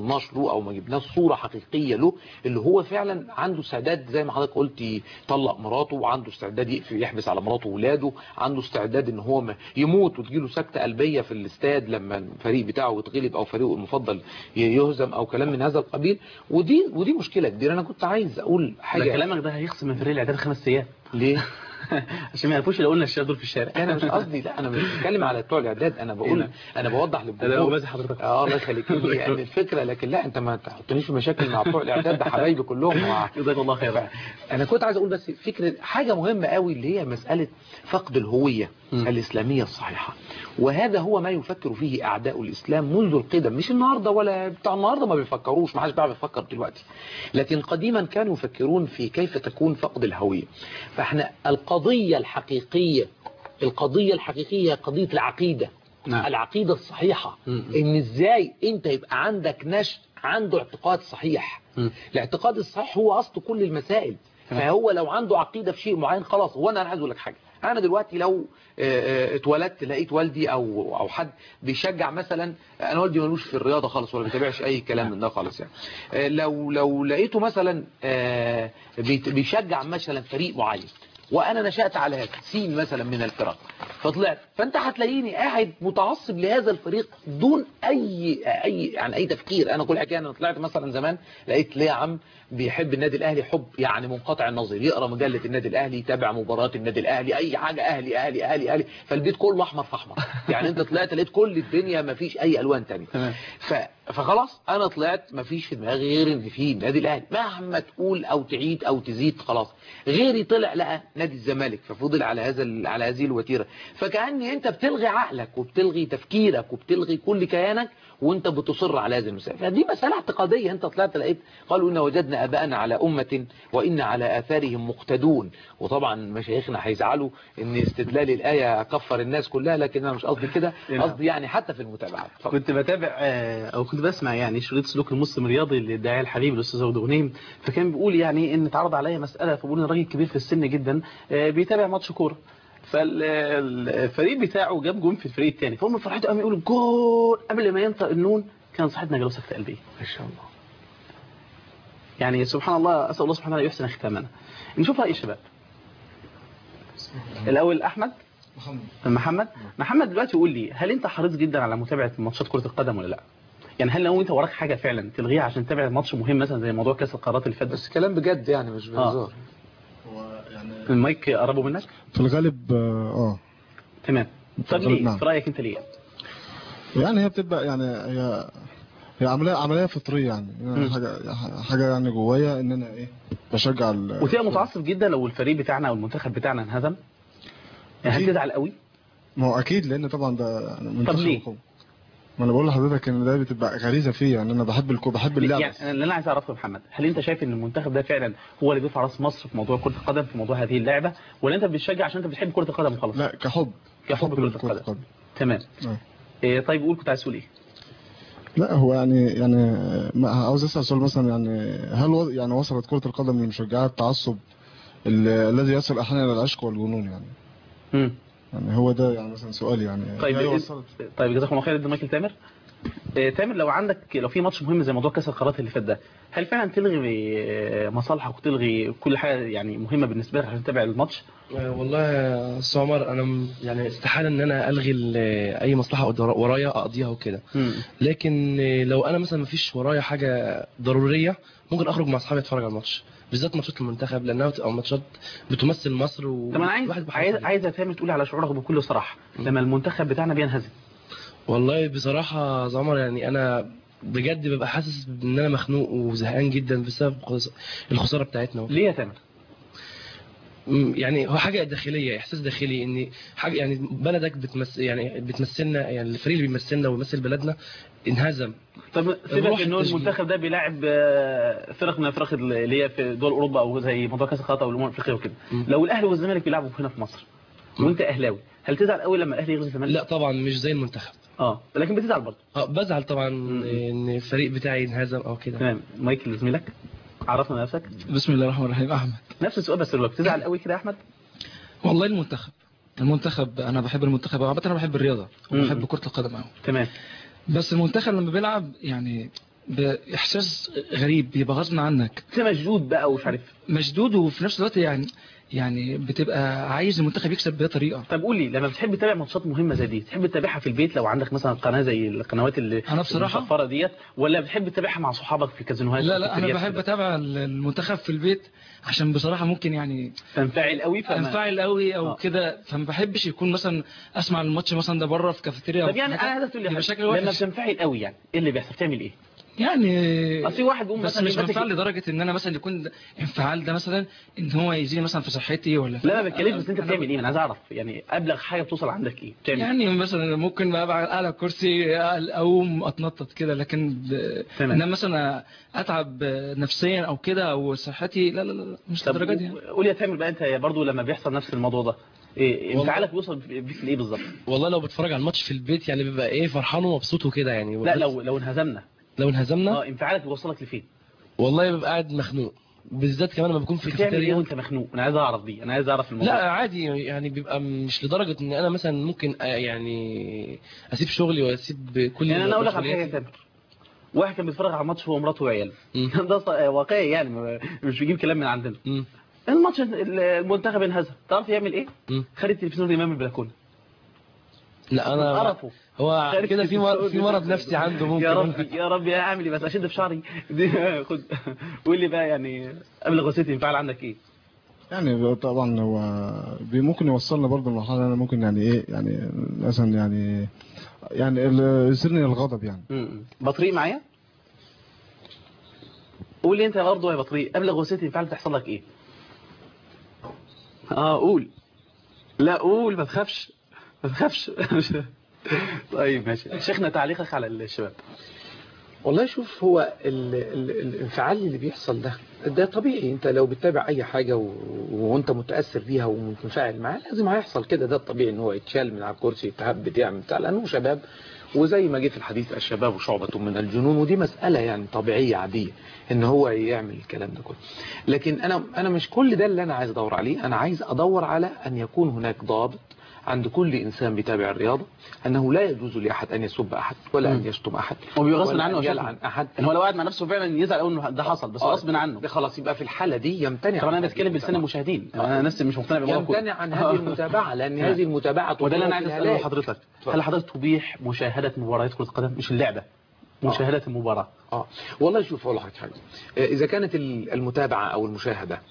S3: وصلناش له او ما جبناش صوره حقيقيه له اللي هو فعلا عنده استعداد زي ما حضرتك قلت يطلق مراته وعنده استعداد يقف- يحبس على مراته واولاده عنده استعداد ان هو ما- يموت وتجيله سكته قلبيه في الاستاد لما الفريق بتاعه يتغلب او فريقه المفضل ي- يهزم او كلام من هذا القبيل ودي ودي مشكله كبيره انا كنت عايز اقول
S2: حاجة
S3: حاجه
S2: كلامك ده هيخصم من فريق الاعداد خمس ايام
S3: ليه
S2: عشان ما يعرفوش لو قلنا الشباب دول في الشارع
S3: انا مش قصدي لا انا مش بتكلم على بتوع الاعداد انا بقول
S2: هنا.
S3: انا بوضح
S2: ده
S3: للجمهور
S2: لو بازي حضرتك
S3: اه الله يخليك يعني الفكره لكن لا انت ما تحطنيش في مشاكل مع بتوع الاعداد ده حبايبي كلهم ومع
S2: جزاك الله خير
S3: انا كنت عايز اقول بس فكره حاجه مهمه قوي اللي هي مساله فقد الهويه الاسلاميه الصحيحه وهذا هو ما يفكر فيه اعداء الاسلام منذ القدم مش النهارده ولا بتاع النهارده ما بيفكروش ما حدش بيعرف يفكر دلوقتي لكن قديما كانوا يفكرون في كيف تكون فقد الهويه فاحنا القضيه الحقيقيه القضيه الحقيقيه هي قضيه العقيده
S2: نعم.
S3: العقيده الصحيحه
S2: مم.
S3: ان ازاي انت يبقى عندك نشء عنده اعتقاد صحيح
S2: مم.
S3: الاعتقاد الصحيح هو اصل كل المسائل
S2: تمام.
S3: فهو لو عنده عقيده في شيء معين خلاص هو انا عايز اقول لك حاجه انا دلوقتي لو آه، آه، اتولدت لقيت والدي او او حد بيشجع مثلا انا والدي ملوش في الرياضه خالص ولا بيتابعش اي كلام من ده خالص يعني آه، لو لو لقيته مثلا آه، بيت- بيشجع مثلا فريق معين وانا نشأت على هذا سين مثلا من الفرق فطلعت فانت هتلاقيني قاعد متعصب لهذا الفريق دون اي اي يعني اي تفكير انا كل حكايه انا طلعت مثلا زمان لقيت ليه يا عم بيحب النادي الاهلي حب يعني منقطع النظير يقرا مجله النادي الاهلي يتابع مباريات النادي الاهلي اي حاجه اهلي اهلي اهلي اهلي فالبيت كله احمر في احمر يعني انت طلعت لقيت كل الدنيا ما فيش اي الوان تانية
S2: تمام
S3: ف... فخلاص انا طلعت ما فيش في دماغي غير ان في النادي الاهلي مهما تقول او تعيد او تزيد خلاص غيري طلع لقى نادي الزمالك ففضل على هذا ال- على هذه الوتيره فكأني انت بتلغي عقلك وبتلغي تفكيرك وبتلغي كل كيانك وانت بتصر على هذه المسائل فدي مسألة اعتقادية انت طلعت لقيت قالوا ان وجدنا اباءنا على امة وان على اثارهم مقتدون وطبعا مشايخنا هيزعلوا ان استدلال الايه كفر الناس كلها لكن انا مش قصدي كده
S2: نعم.
S3: قصدي يعني حتى في المتابعات
S2: كنت بتابع آه، او كنت بسمع يعني شريط سلوك المسلم الرياضي للداعيه الحبيب الاستاذ عبد غنيم فكان بيقول يعني ان اتعرض عليا مساله فبقول ان راجل كبير في السن جدا آه، بيتابع ماتش كوره فالفريق بتاعه جاب جون في الفريق الثاني فهم فرحته قام يقولوا جول قبل ما ينطق النون كان صاحبنا جاله سكته قلبيه
S3: ما شاء الله
S2: يعني سبحان الله اسال الله سبحانه وتعالى يحسن ختامنا نشوف راي الشباب الاول احمد
S4: محمد
S2: محمد محمد دلوقتي يقول لي هل انت حريص جدا على متابعه ماتشات كره القدم ولا لا يعني هل لو انت وراك حاجه فعلا تلغيها عشان تتابع ماتش مهم مثلا زي موضوع كاس القارات اللي فات ده
S3: بس كلام بجد يعني مش بهزار
S4: هو يعني
S2: المايك قربه منك
S4: في الغالب اه آه.
S2: تمام
S4: في
S2: طب
S4: الغالب
S2: ليه
S4: نعم.
S2: في رايك انت ليه
S4: يعني هي بتبقى يعني هي هي عمليه عمليه فطريه يعني يعني
S2: مم.
S4: حاجه حاجه يعني جوايا ان انا ايه بشجع ال-
S2: وتبقى متعصب جدا لو الفريق بتاعنا او المنتخب بتاعنا انهزم يعني
S4: أكيد.
S2: هتزعل قوي
S4: ما هو اكيد لان طبعا ده يعني منتخب
S2: ليه؟
S4: قوي. ما انا بقول لحضرتك ان ده بتبقى غريزه فيا يعني انا بحب الكو بحب اللعب
S2: يعني اللي انا عايز اعرفه يا محمد هل انت شايف ان المنتخب ده فعلا هو اللي بيرفع راس مصر في موضوع كره القدم في موضوع هذه اللعبه ولا انت بتشجع عشان انت بتحب كره القدم وخلاص
S4: لا كحب
S2: كحب كره
S4: لكرة
S2: القدم تمام
S4: آه.
S2: إيه طيب قول كنت عايز تقول ايه
S4: لا هو يعني يعني ما عاوز اسال سؤال مثلا يعني هل و- يعني وصلت كره القدم لمشجعات التعصب ال- الذي يصل احيانا الى العشق والجنون يعني
S2: مم.
S4: يعني هو ده يعني مثلا سؤال يعني
S2: طيب
S4: هي
S2: إيه-
S4: وصلت
S2: طيب جزاكم الله خير ادي مايكل تامر إيه، تامر لو عندك لو في ماتش مهم زي موضوع كاس القارات اللي فات ده هل فعلا تلغي آه، مصالحك وتلغي كل حاجه يعني مهمه بالنسبه لك عشان تتابع الماتش
S5: آه، والله يا أستاذ عمر انا م- يعني استحاله ان انا الغي ال- اي مصلحه قد- ورايا اقضيها وكده
S2: مم.
S5: لكن آه، لو انا مثلا مفيش ورايا حاجه ضروريه ممكن اخرج مع اصحابي اتفرج على الماتش بالذات ماتشات المنتخب لانها بتبقى ماتشات بتمثل مصر و
S2: طب انا عايز
S5: الواحد بيحب
S2: عايز
S5: يتفرج.
S2: عايز يا تامر تقولي على شعورك بكل صراحه لما المنتخب بتاعنا بينهزم
S5: والله بصراحه يا أستاذ عمر يعني انا بجد ببقى حاسس ان انا مخنوق وزهقان جدا بسبب خس- الخساره بتاعتنا
S2: ليه يا تامر
S5: م- يعني هو حاجه داخليه احساس داخلي ان حاجه يعني بلدك بتمثل يعني بتمثلنا يعني الفريق اللي بيمثلنا ويمثل بلدنا انهزم
S2: طب سيبك
S5: الروح
S2: انه
S5: التشجيع.
S2: المنتخب ده بيلاعب آه، فرق من الفرق اللي هي في دول اوروبا او زي موضوع كاس القارات او الامم الافريقيه وكده
S5: مم.
S2: لو الاهلي والزمالك بيلعبوا هنا في مصر وانت اهلاوي هل تزعل قوي لما الاهلي يغلب الزمالك
S5: لا طبعا مش زي المنتخب
S2: اه لكن بتزعل برضه
S5: اه بزعل طبعا
S2: مم.
S5: ان الفريق بتاعي انهزم او كده
S2: تمام مايكل زميلك عرفنا نفسك
S6: بسم الله الرحمن الرحيم احمد
S2: نفس السؤال بس دلوقتي بتزعل قوي كده يا احمد
S6: والله المنتخب المنتخب انا بحب المنتخب عامه انا بحب الرياضه
S2: مم.
S6: وبحب كره القدم قوي
S2: تمام
S6: بس المنتخب لما بيلعب يعني باحساس غريب بيبقى غصب عنك
S2: انت مشدود بقى ومش عارف
S6: مشدود وفي نفس الوقت يعني يعني بتبقى عايز المنتخب يكسب بأي طريقه
S2: طب قول لي لما بتحب تتابع ماتشات مهمه زي دي تحب تتابعها في البيت لو عندك مثلا قناه زي القنوات اللي
S6: أنا بصراحة-
S2: المشفره ديت ولا بتحب تتابعها مع صحابك في الكازينوهات
S6: لا
S2: وفي
S6: لا انا
S2: الكافيتريات
S6: بحب
S2: كده؟
S6: اتابع المنتخب في البيت عشان بصراحه ممكن يعني
S2: تنفعل قوي فما-
S6: انفعل قوي او
S2: آه.
S6: كده فما بحبش يكون مثلا اسمع الماتش مثلا ده بره في كافيتيريا أو
S2: طب
S6: في
S2: يعني
S6: حاجة
S2: انا عايزك تقول لي
S6: يبقى
S2: حاجة.
S6: شكل
S2: لما
S6: وحش
S2: بتنفعل قوي يعني ايه اللي بيحصل بتعمل ايه
S6: يعني
S2: اصل واحد يقوم
S6: بس
S2: مثلا
S6: مش
S2: يمسك-
S6: منفعل لدرجه ان انا مثلا يكون انفعال ده مثلا ان هو يزيد مثلا في صحتي ولا
S2: لا ما بتكلمش بس انت
S6: أنا-
S2: بتعمل ايه انا عايز اعرف يعني ابلغ حاجه بتوصل عندك ايه بتعمل إيه؟
S6: يعني مثلا ممكن بقى أبقى على كرسي اقوم اتنطط كده لكن ب...
S2: تمام.
S6: ان أنا مثلا اتعب نفسيا او كده او صحتي لا لا لا مش
S2: طب
S6: للدرجه دي يعني.
S2: قول يا تامر بقى انت برضو لما بيحصل نفس الموضوع ده ايه
S5: والله-
S2: انفعالك بيوصل بيك لايه بالظبط
S5: والله لو بتفرج على الماتش في البيت يعني بيبقى ايه فرحان ومبسوط وكده يعني
S2: لا لو لو انهزمنا
S5: لو انهزمنا
S2: اه انفعالك بيوصلك لفين
S5: والله ببقى قاعد مخنوق بالذات كمان لما بكون في
S2: بتعمل ايه
S5: الكافيتيريا
S2: وانت مخنوق انا عايز اعرف دي انا عايز اعرف الموضوع
S5: لا عادي يعني بيبقى مش لدرجة ان انا مثلا ممكن آه، يعني اسيب شغلي واسيب كل
S2: يعني انا اقول لك على حاجه يا
S5: مسؤولياتي.
S2: تامر واحد كان بيتفرج على الماتش هو ومراته وعياله
S5: مم.
S2: ده ص- واقعي يعني ما- مش بيجيب كلام من عندنا
S5: مم.
S2: الماتش المنتخب انهزم تعرف يعمل ايه
S5: مم.
S2: خد التلفزيون امام البلكونه
S5: لا انا
S2: قرفه
S5: هو
S2: خارج
S5: كده في مر- في
S2: التلفزيون.
S5: مرض نفسي عنده ممكن
S2: يا ربي يا ربي يا اعمل ايه بس اشد في شعري دي خد قول لي بقى يعني قبل غسيل ينفعل عندك ايه
S4: يعني طبعا هو بي- ممكن يوصلنا برضه لمرحله إن انا ممكن يعني ايه يعني مثلا يعني يعني ال- يصيرني الغضب يعني
S2: م-م. بطريق معايا قول لي انت برضه يا بطريق قبل غسيل ينفعل تحصل لك ايه اه قول لا قول ما تخافش ما تخافش طيب ماشي شيخنا تعليقك على الشباب
S3: والله شوف هو ال ال الانفعال اللي بيحصل ده ده طبيعي انت لو بتتابع اي حاجة و... وانت متأثر بيها ومتفاعل معاها لازم هيحصل كده ده الطبيعي ان هو يتشال من على الكرسي يتهبد يعمل بتاع لانه شباب وزي ما جه في الحديث الشباب شعبة من الجنون ودي مسألة يعني طبيعية عادية ان هو يعمل الكلام ده كله لكن انا انا مش كل ده اللي انا عايز ادور عليه انا عايز ادور على ان يكون هناك ضابط عند كل إنسان بيتابع الرياضة أنه لا يجوز لأحد أن يسب أحد ولا أن يشتم أحد
S2: وبيبقى غصب
S3: ولا
S2: عنه
S3: أن
S2: يا
S3: يلعن
S2: شيخنا.
S3: أحد
S2: ان هو لو قاعد مع نفسه فعلا يزعل قوي انه ده حصل بس
S3: آه،
S2: غصب عنه
S3: ده خلاص يبقى في الحالة دي يمتنع
S2: طبعا
S3: عن
S2: انا
S3: هذه
S2: بتكلم بلسان
S3: المتابعة.
S2: المشاهدين انا نفسي مش مقتنع بالموضوع كله.
S3: يمتنع عن هذه المتابعة لأن
S2: آه.
S3: هذه المتابعة
S2: وده اللي انا عايز
S3: تضر
S2: اساله
S3: بالهلاك.
S2: لحضرتك
S3: اتفضل.
S2: هل حضرتك تبيح مشاهده مباريات كره القدم مش اللعبه مشاهده المباراه
S3: اه والله شوف اقول لك حاجه آه، اذا كانت ال- المتابعه او المشاهده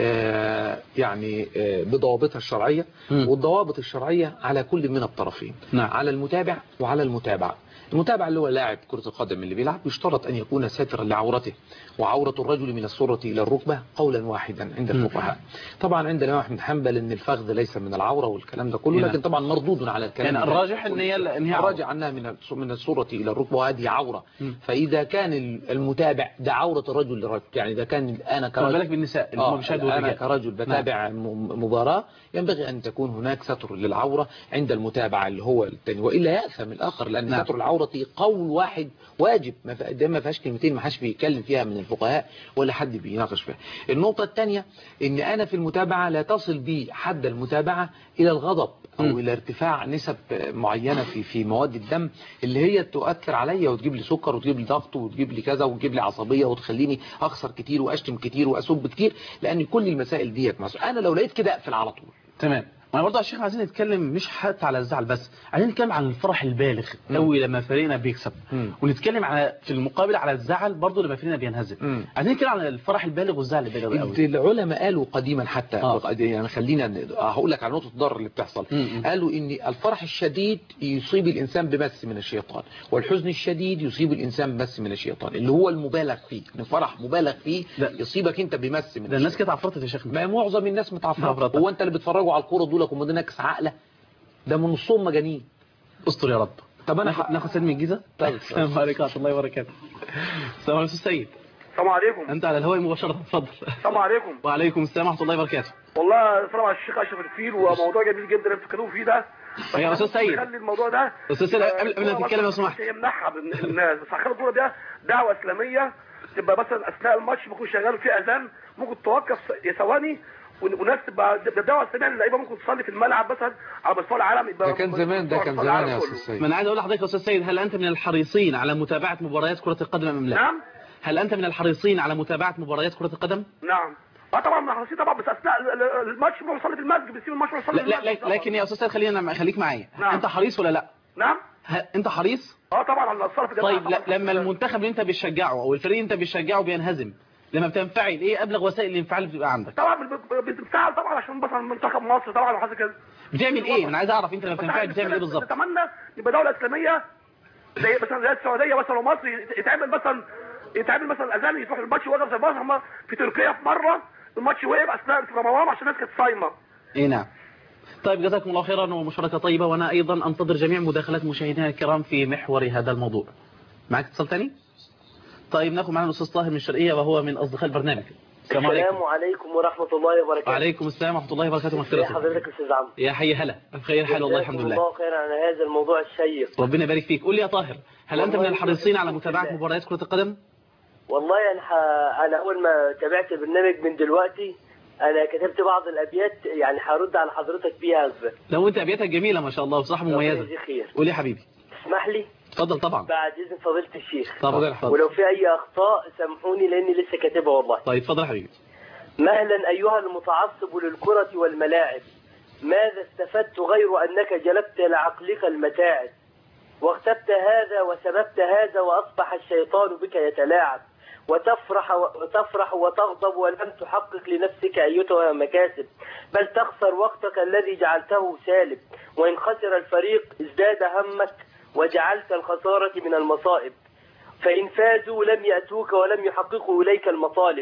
S3: آه، يعني آه، بضوابطها الشرعيه
S2: مم.
S3: والضوابط الشرعيه على كل من الطرفين
S2: نعم.
S3: على المتابع وعلى المتابع المتابع اللي هو لاعب كرة القدم اللي بيلعب يشترط أن يكون ساترا لعورته وعورة الرجل من السرة إلى الركبة قولا واحدا عند
S2: مم.
S3: الفقهاء طبعا عند الإمام أحمد حنبل أن الفخذ ليس من العورة والكلام ده كله
S2: نعم.
S3: لكن طبعا مردود على الكلام
S2: يعني
S3: ده.
S2: الراجح ان هي ان هي عورة.
S3: الراجع عنها من الس- من السرة إلى الركبة وهذه عورة
S2: مم.
S3: فإذا كان ال- المتابع ده عورة الرجل للرجل يعني إذا كان أنا
S2: خد بالك
S3: كرجل
S2: بالنساء اللي
S3: آه،
S2: هم بيشاهدوا
S3: أنا
S2: الرجال
S3: كرجل بتابع م- مباراة ينبغي أن تكون هناك ستر للعورة عند المتابعة اللي هو الثاني وإلا يأثم الآخر لأن
S2: نعم.
S3: ستر العورة قول واحد واجب ما ف- ده ما فيهاش كلمتين ما حدش بيتكلم فيها من الفقهاء ولا حد بيناقش فيها النقطة الثانية إن أنا في المتابعة لا تصل بي حد المتابعة إلى الغضب أو
S2: م.
S3: إلى ارتفاع نسب معينة في في مواد الدم اللي هي تؤثر عليا وتجيب لي سكر وتجيب لي ضغط وتجيب لي كذا وتجيب لي عصبية وتخليني أخسر كتير وأشتم كتير وأسب كتير لأن كل المسائل ديت مسؤول أنا لو لقيت كده أقفل على طول
S2: تمام وانا برضه يا شيخ عايزين نتكلم مش حتى على الزعل بس عايزين نتكلم عن الفرح البالغ
S3: مم.
S2: قوي لما فريقنا بيكسب
S3: مم.
S2: ونتكلم على في المقابل على الزعل برضه لما فريقنا بينهزم
S3: مم.
S2: عايزين نتكلم عن الفرح البالغ والزعل البالغ قوي
S3: العلماء قالوا قديما حتى
S2: آه.
S3: يعني خلينا هقول لك على نقطة الضرر اللي بتحصل
S2: مم.
S3: قالوا ان الفرح الشديد يصيب الانسان بمس من الشيطان والحزن الشديد يصيب الانسان بمس من الشيطان اللي هو المبالغ فيه الفرح مبالغ فيه
S2: لا.
S3: يصيبك انت بمس من
S2: ده الناس
S3: الشيطان.
S2: كده عفرتت يا شيخ
S3: ما معظم الناس متعفرة
S2: متعفرطة.
S3: هو انت اللي بتفرجوا على الكوره دول هم ناكس عقله ده من نصهم مجانين
S2: استر يا رب
S3: طب انا
S2: ناخد ناخد سيد من الجيزه
S3: طيب.
S2: السلام عليكم ورحمه الله وبركاته السلام عليكم أستاذ سيد
S12: السلام عليكم
S2: انت على الهواء مباشره اتفضل
S12: السلام عليكم
S2: وعليكم السلام ورحمه الله وبركاته
S12: والله السلام على الشيخ اشرف الفيل وموضوع جميل جدا اللي بتتكلموا فيه ده بس
S2: يا أستاذ سيد.
S12: خلي الموضوع ده
S2: أستاذ سيد، قبل- قبل ما تتكلم لو سمحت.
S12: هي منحة بالناس بس هخلي الدور ده دعوة اسلامية تبقى مثلا اثناء الماتش بكون شغال في اذان ممكن توقف ثواني ون- وناس تبقى ده الدعوه الاسلاميه اللعيبه ممكن تصلي في الملعب مثلا على مستوى العالم يبقى
S13: ده كان زمان ده كان
S12: مستوى
S13: زمان
S12: العالم
S13: يا
S12: كله.
S13: استاذ سيد
S2: ما انا عايز اقول لحضرتك يا استاذ سيد هل انت من الحريصين على متابعه مباريات كره القدم ام لا
S12: نعم
S2: هل انت من الحريصين على متابعه مباريات كره القدم
S12: نعم اه طبعا ما حريصين طبعا بس اثناء ال- ال- الماتش بنصلي في المسجد بنسيب الماتش ونصلي
S2: لا
S12: في
S2: لا,
S12: المسجد
S2: لا
S12: طبعاً.
S2: لكن يا استاذ سيد خلينا خليك معايا
S12: نعم.
S2: انت حريص ولا لا
S12: نعم
S2: ه- انت حريص
S12: اه طبعا على الصلاه في الجماعه
S2: طيب لا لما المنتخب اللي انت بتشجعه او الفريق اللي انت بتشجعه بينهزم لما بتنفعل ايه ابلغ وسائل الانفعال اللي بتبقى عندك
S12: طبعا ب- ب- بتنفعل طبعا عشان مثلا منتخب مصر طبعا وحاجه كده
S2: بتعمل ايه انا عايز اعرف انت لما بتنفعل بتعمل ايه بالظبط
S12: نتمنى يبقى دوله اسلاميه زي مثلا زي السعوديه مثلا ومصر يتعمل مثلا يتعمل مثلا الاذان يروح الماتش يوقف زي مصر هم في تركيا في مره الماتش وقف اثناء في رمضان عشان الناس كانت صايمه
S2: ايه نعم طيب جزاكم الله خيرا ومشاركة طيبة وأنا أيضا أنتظر جميع مداخلات مشاهدينا الكرام في محور هذا الموضوع معك اتصال تاني طيب ناخذ معنا الأستاذ طاهر من الشرقية وهو من أصدقاء البرنامج السلام عليكم
S14: السلام عليكم ورحمة الله وبركاته
S2: وعليكم السلام ورحمة الله وبركاته
S14: ازي
S2: مغفرة
S14: حضرتك يا استاذ عمرو
S2: يا حي هلا بخير حال والله الحمد
S14: جزاكم
S2: لله
S14: الله خيرا على هذا الموضوع الشيق
S2: ربنا يبارك فيك قول لي يا طاهر هل أنت من
S14: والله
S2: الحريصين على
S14: يبارك
S2: متابعة
S14: فيك.
S2: مباريات كرة القدم؟
S14: والله انا ح... انا اول ما تابعت البرنامج من دلوقتي انا كتبت بعض الابيات يعني هرد على حضرتك بيها
S2: لو أنت أبياتك جميلة ما شاء الله وصح
S14: ربنا
S2: مميزة
S14: يجزيك خير
S2: قول يا حبيبي
S14: تسمح لي
S2: اتفضل طبعا
S14: بعد اذن فضيلة الشيخ
S2: طبعا اتفضل.
S14: ولو في اي اخطاء سامحوني لاني لسه كاتبها والله
S2: طيب اتفضل يا حبيبي
S14: مهلا أيها المتعصب للكرة والملاعب ماذا استفدت غير أنك جلبت لعقلك المتاعب واغتبت هذا وسببت هذا وأصبح الشيطان بك يتلاعب وتفرح وتفرح وتغضب ولم تحقق لنفسك أيتها مكاسب بل تخسر وقتك الذي جعلته سالب وإن خسر الفريق ازداد همك وجعلت الخسارة من المصائب فإن فازوا لم يأتوك ولم يحققوا إليك المطالب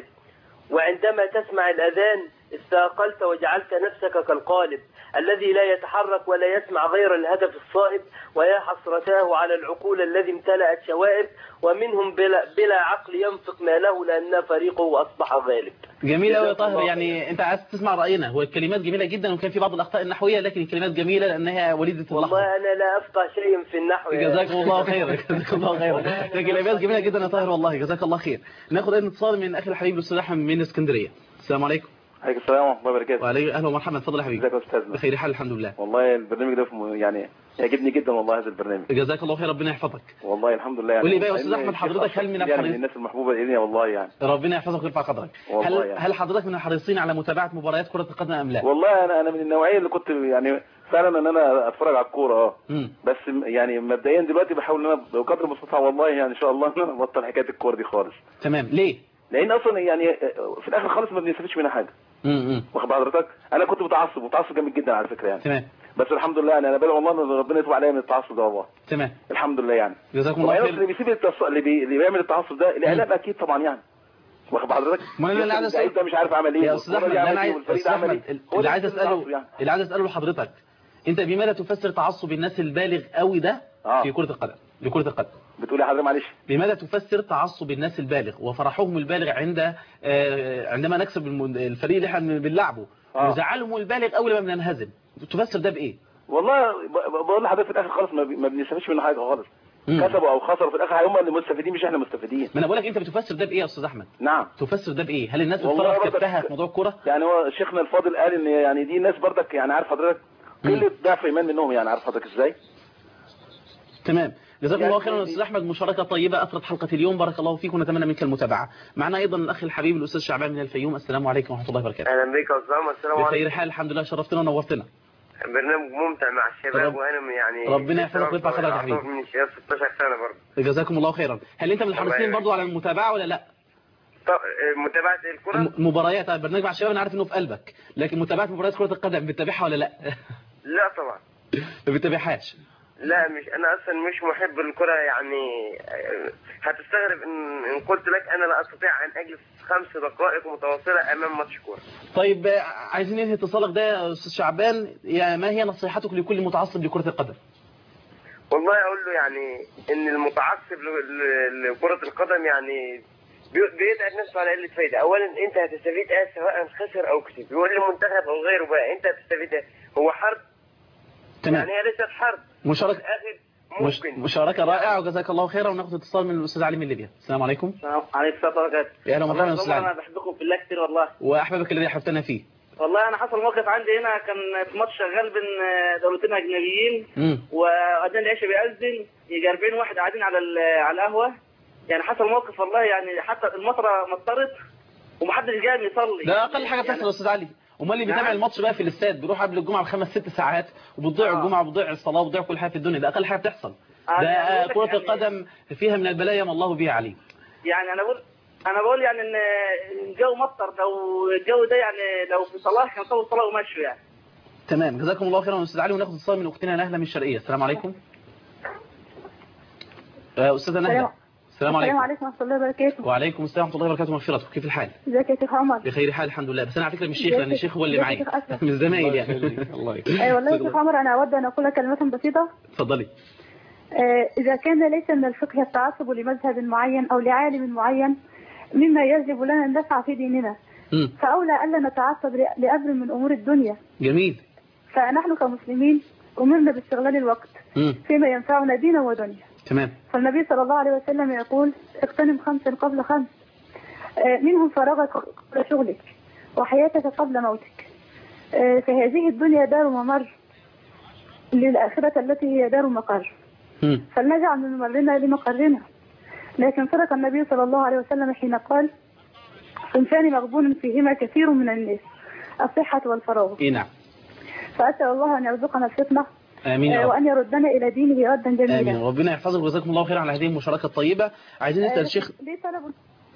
S14: وعندما تسمع الأذان استاقلت وجعلت نفسك كالقالب الذي لا يتحرك ولا يسمع غير الهدف الصائب ويا حسرتاه على العقول الذي امتلأت شوائب ومنهم بلا, بلا عقل ينفق ماله لأن فريقه أصبح غالب
S2: جميلة أوي يا
S14: جزاك الله
S2: طاهر يعني أنت عايز تسمع رأينا هو الكلمات جميلة جدا وكان في بعض الأخطاء النحوية لكن الكلمات جميلة لأنها وليدة اللحظة
S14: والله أنا لا أفقه شيء في النحو يا-
S2: جزاك الله خيرا جزاك الله خيرا لكن الأبيات جميلة جدا يا طاهر والله جزاك الله خير ناخد أيضا اتصال من أخي الحبيب الأستاذ أحمد من اسكندرية السلام عليكم
S15: عليكم السلام ورحمه الله وبركاته
S2: وعليكم أهلا ومرحبا اتفضل يا حبيبي
S15: ازيك يا استاذنا
S2: بخير حال الحمد لله
S15: والله البرنامج ده م- يعني يعجبني جدا والله هذا البرنامج
S2: جزاك الله خير ربنا يحفظك
S15: والله الحمد لله يعني
S2: قول لي بقى يا أستاذ
S15: لأن
S2: أحمد
S15: الشيخ
S2: حضرتك هل من
S15: أشرف يعني
S2: الحريص-
S15: من الناس المحبوبه الينا والله يعني
S2: ربنا يحفظك ويرفع قدرك
S15: والله
S2: هل
S15: يعني.
S2: هل حضرتك من الحريصين على متابعة مباريات كرة القدم أم لا؟
S15: والله انا انا من النوعيه اللي كنت يعني فعلا ان انا اتفرج على الكوره اه
S2: مم.
S15: بس م- يعني مبدئيا دلوقتي بحاول ان انا بقدر المستطاع والله يعني ان شاء الله ان انا ابطل حكايه الكوره دي خالص
S2: تمام ليه؟
S15: لان اصلا يعني في الاخر خالص ما بنستفيدش منها حاجه
S2: امم
S15: واخد بال حضرتك انا كنت متعصب متعصب جامد جدا على فكره يعني
S2: تمام
S15: بس الحمد لله يعني انا بدعو الله ان ربنا يتوب عليا من التعصب ده والله
S2: تمام
S15: الحمد لله يعني
S2: جزاكم الله
S15: وبعدين
S2: خير
S15: اللي بيسيب التص... اللي, بي... اللي بيعمل التعصب ده الاعلام اكيد طبعا يعني واخد بال حضرتك
S2: ما انا اللي عايز
S15: اللعيب ده مش عارف عمل ايه
S2: يا استاذ
S15: والكرة
S2: احمد
S15: دي
S2: اللي انا
S15: عمل
S2: عايز
S15: ايه والفريق
S2: استاذ
S15: ده عمل
S2: احمد
S15: ايه
S2: اللي
S15: هو ده
S2: عايز
S15: التعصب
S2: اساله
S15: يعني.
S2: اللي عايز اساله لحضرتك انت بماذا تفسر تعصب الناس البالغ قوي ده
S15: آه.
S2: في كرة القدم لكرة القدم
S15: بتقول يا حضرتك معلش
S2: بماذا تفسر تعصب الناس البالغ وفرحهم البالغ عند آه، عندما نكسب الم- الفريق اللي احنا بنلعبه
S15: آه.
S2: وزعلهم البالغ اول ما بننهزم تفسر ده بايه
S15: والله ب... ب- بقول لحضرتك في الاخر خالص ما, بي... ما بنستفيدش منه حاجه خالص
S2: مم.
S15: كسبوا او خسروا في الاخر هم اللي مستفيدين مش احنا مستفيدين
S2: ما انا بقول لك انت بتفسر ده بايه يا استاذ احمد
S15: نعم
S2: تفسر ده بايه هل الناس
S15: والله
S2: بتفرج
S15: برضك-
S2: كبتها في موضوع الكوره
S15: يعني هو شيخنا الفاضل قال ان يعني دي ناس برضك يعني عارف حضرتك قله ضعف ايمان منهم يعني عارف حضرتك ازاي
S2: تمام جزاكم
S15: يعني
S2: الله خيرا
S15: دي-
S2: استاذ احمد مشاركه طيبه اثرت حلقه اليوم بارك الله فيك ونتمنى منك المتابعه معنا ايضا الاخ الحبيب الاستاذ شعبان من الفيوم السلام عليكم ورحمه الله وبركاته
S16: اهلا بك يا اسامه السلام
S2: بخير
S16: عليكم
S2: حال الحمد لله شرفتنا ونورتنا
S16: برنامج ممتع مع الشباب
S2: رب-
S16: وانا من يعني
S2: ربنا يحفظك ويرفع قدرك يا حبيبي.
S16: أعتبر من الشباب 16 سنه برضه
S2: جزاكم الله خيرا هل انت من الحريصين
S16: الله
S2: برضو على المتابعه ولا لا
S16: طب آه، متابعه الكره
S2: الم- مباريات برنامج مع الشباب انا عارف انه في قلبك لكن متابعه مباريات كره القدم بتتابعها ولا لا
S16: لا طبعا
S2: ما بتتابعهاش
S16: لا مش انا اصلا مش محب للكره يعني آه، هتستغرب ان ان قلت لك انا لا استطيع ان اجلس خمس دقائق متواصله امام ماتش كوره
S2: طيب آه، عايزين ننهي اتصالك ده يا استاذ شعبان يا ما هي نصيحتك لكل متعصب لكره القدم
S16: والله اقول له يعني ان المتعصب ل- ل- لكره القدم يعني بي- بيتعب نفسه على قله فايده اولا انت هتستفيد ايه سواء خسر او كسب يقول المنتخب او غيره بقى انت هتستفيد ايه هو حرب
S2: تمام
S16: يعني هي ليست حرب
S2: مشاركه
S16: في الاخر
S2: مش
S16: ممكن
S2: مشاركه رائعه وجزاك الله خيرا وناخد اتصال من الاستاذ علي من ليبيا السلام عليكم
S17: السلام عليكم ورحمة الله وبركاته
S2: يا اهلا ومرحبا يا استاذ
S17: والله
S2: علي
S17: انا بحبكم في الله كتير والله
S2: واحبابك الذي احببتنا فيه
S13: والله انا حصل موقف عندي هنا كان في ماتش شغال بين دولتين اجنبيين
S2: امم
S13: واذان العشاء بيأذن يجي 40 واحد قاعدين على ال- على القهوه يعني حصل موقف والله يعني حتى المطره مطرت ومحدش جاي يصلي
S2: ده اقل حاجه بتحصل يا استاذ علي امال اللي بيتابع
S13: نعم.
S2: الماتش بقى في الاستاد بيروح قبل الجمعه بخمس ست ساعات وبتضيع الجمعه وبتضيع الصلاه وبتضيع كل حاجه في الدنيا ده اقل حاجه بتحصل
S13: آه،
S2: ده
S13: يعني بقول لك
S2: كره
S13: يعني-
S2: القدم فيها من البلايا ما الله به عليم
S13: يعني انا بقول انا بقول يعني ان الجو مطر لو الجو ده يعني لو في صلاه كان طول صلاه ومشوا يعني
S2: تمام جزاكم الله خيرا يا استاذ علي وناخد اتصال من اختنا نهله من الشرقيه السلام عليكم آه، استاذه نهله السلام
S17: السلام
S2: عليكم
S17: عليكم ورحمة الله وبركاته
S2: وعليكم السلام ورحمه الله وبركاته مغفرته كيف الحال
S17: ازيك يا شيخ عمر
S2: بخير حال الحمد لله بس انا على فكره مش شيخ
S17: ازيك
S2: لان
S17: يا-
S2: الشيخ هو اللي
S17: ازيك يا
S2: معايا
S17: شيخ أشرف؟
S2: من الزمايل يعني
S3: الله
S17: اي والله يا شيخ عمر انا اود ان اقول كلمة بسيطة
S2: اتفضلي
S17: آه، اذا كان ليس من الفقه التعصب لمذهب معين او لعالم معين مما يجب لنا ان نسعى في ديننا
S2: مم.
S17: فاولى الا نتعصب ل- لامر من امور الدنيا
S2: جميل
S17: فنحن كمسلمين امرنا باستغلال الوقت
S2: مم.
S17: فيما ينفعنا دينا ودنيا
S2: تمام
S17: فالنبي صلى الله عليه وسلم يقول اغتنم خمسا قبل خمس آه، منهم فراغك قبل شغلك وحياتك قبل موتك آه، فهذه الدنيا دار ممر للآخرة التي هي دار مقر
S2: مم.
S17: فلنجعل من ممرنا لمقرنا لكن صدق النبي صلى الله عليه وسلم حين قال صنفان مغبون فيهما كثير من الناس الصحة والفراغ
S2: اي نعم
S17: فأسأل الله أن يرزقنا الفطنة
S2: امين يا
S17: آه،
S2: رب.
S17: وأن يردنا إلى دينه ردا جميلا
S2: امين ربنا يحفظك وجزاكم الله خيرا على هذه المشاركه الطيبه عايزين
S17: آه،
S2: نسال شيخ
S17: ليه طلب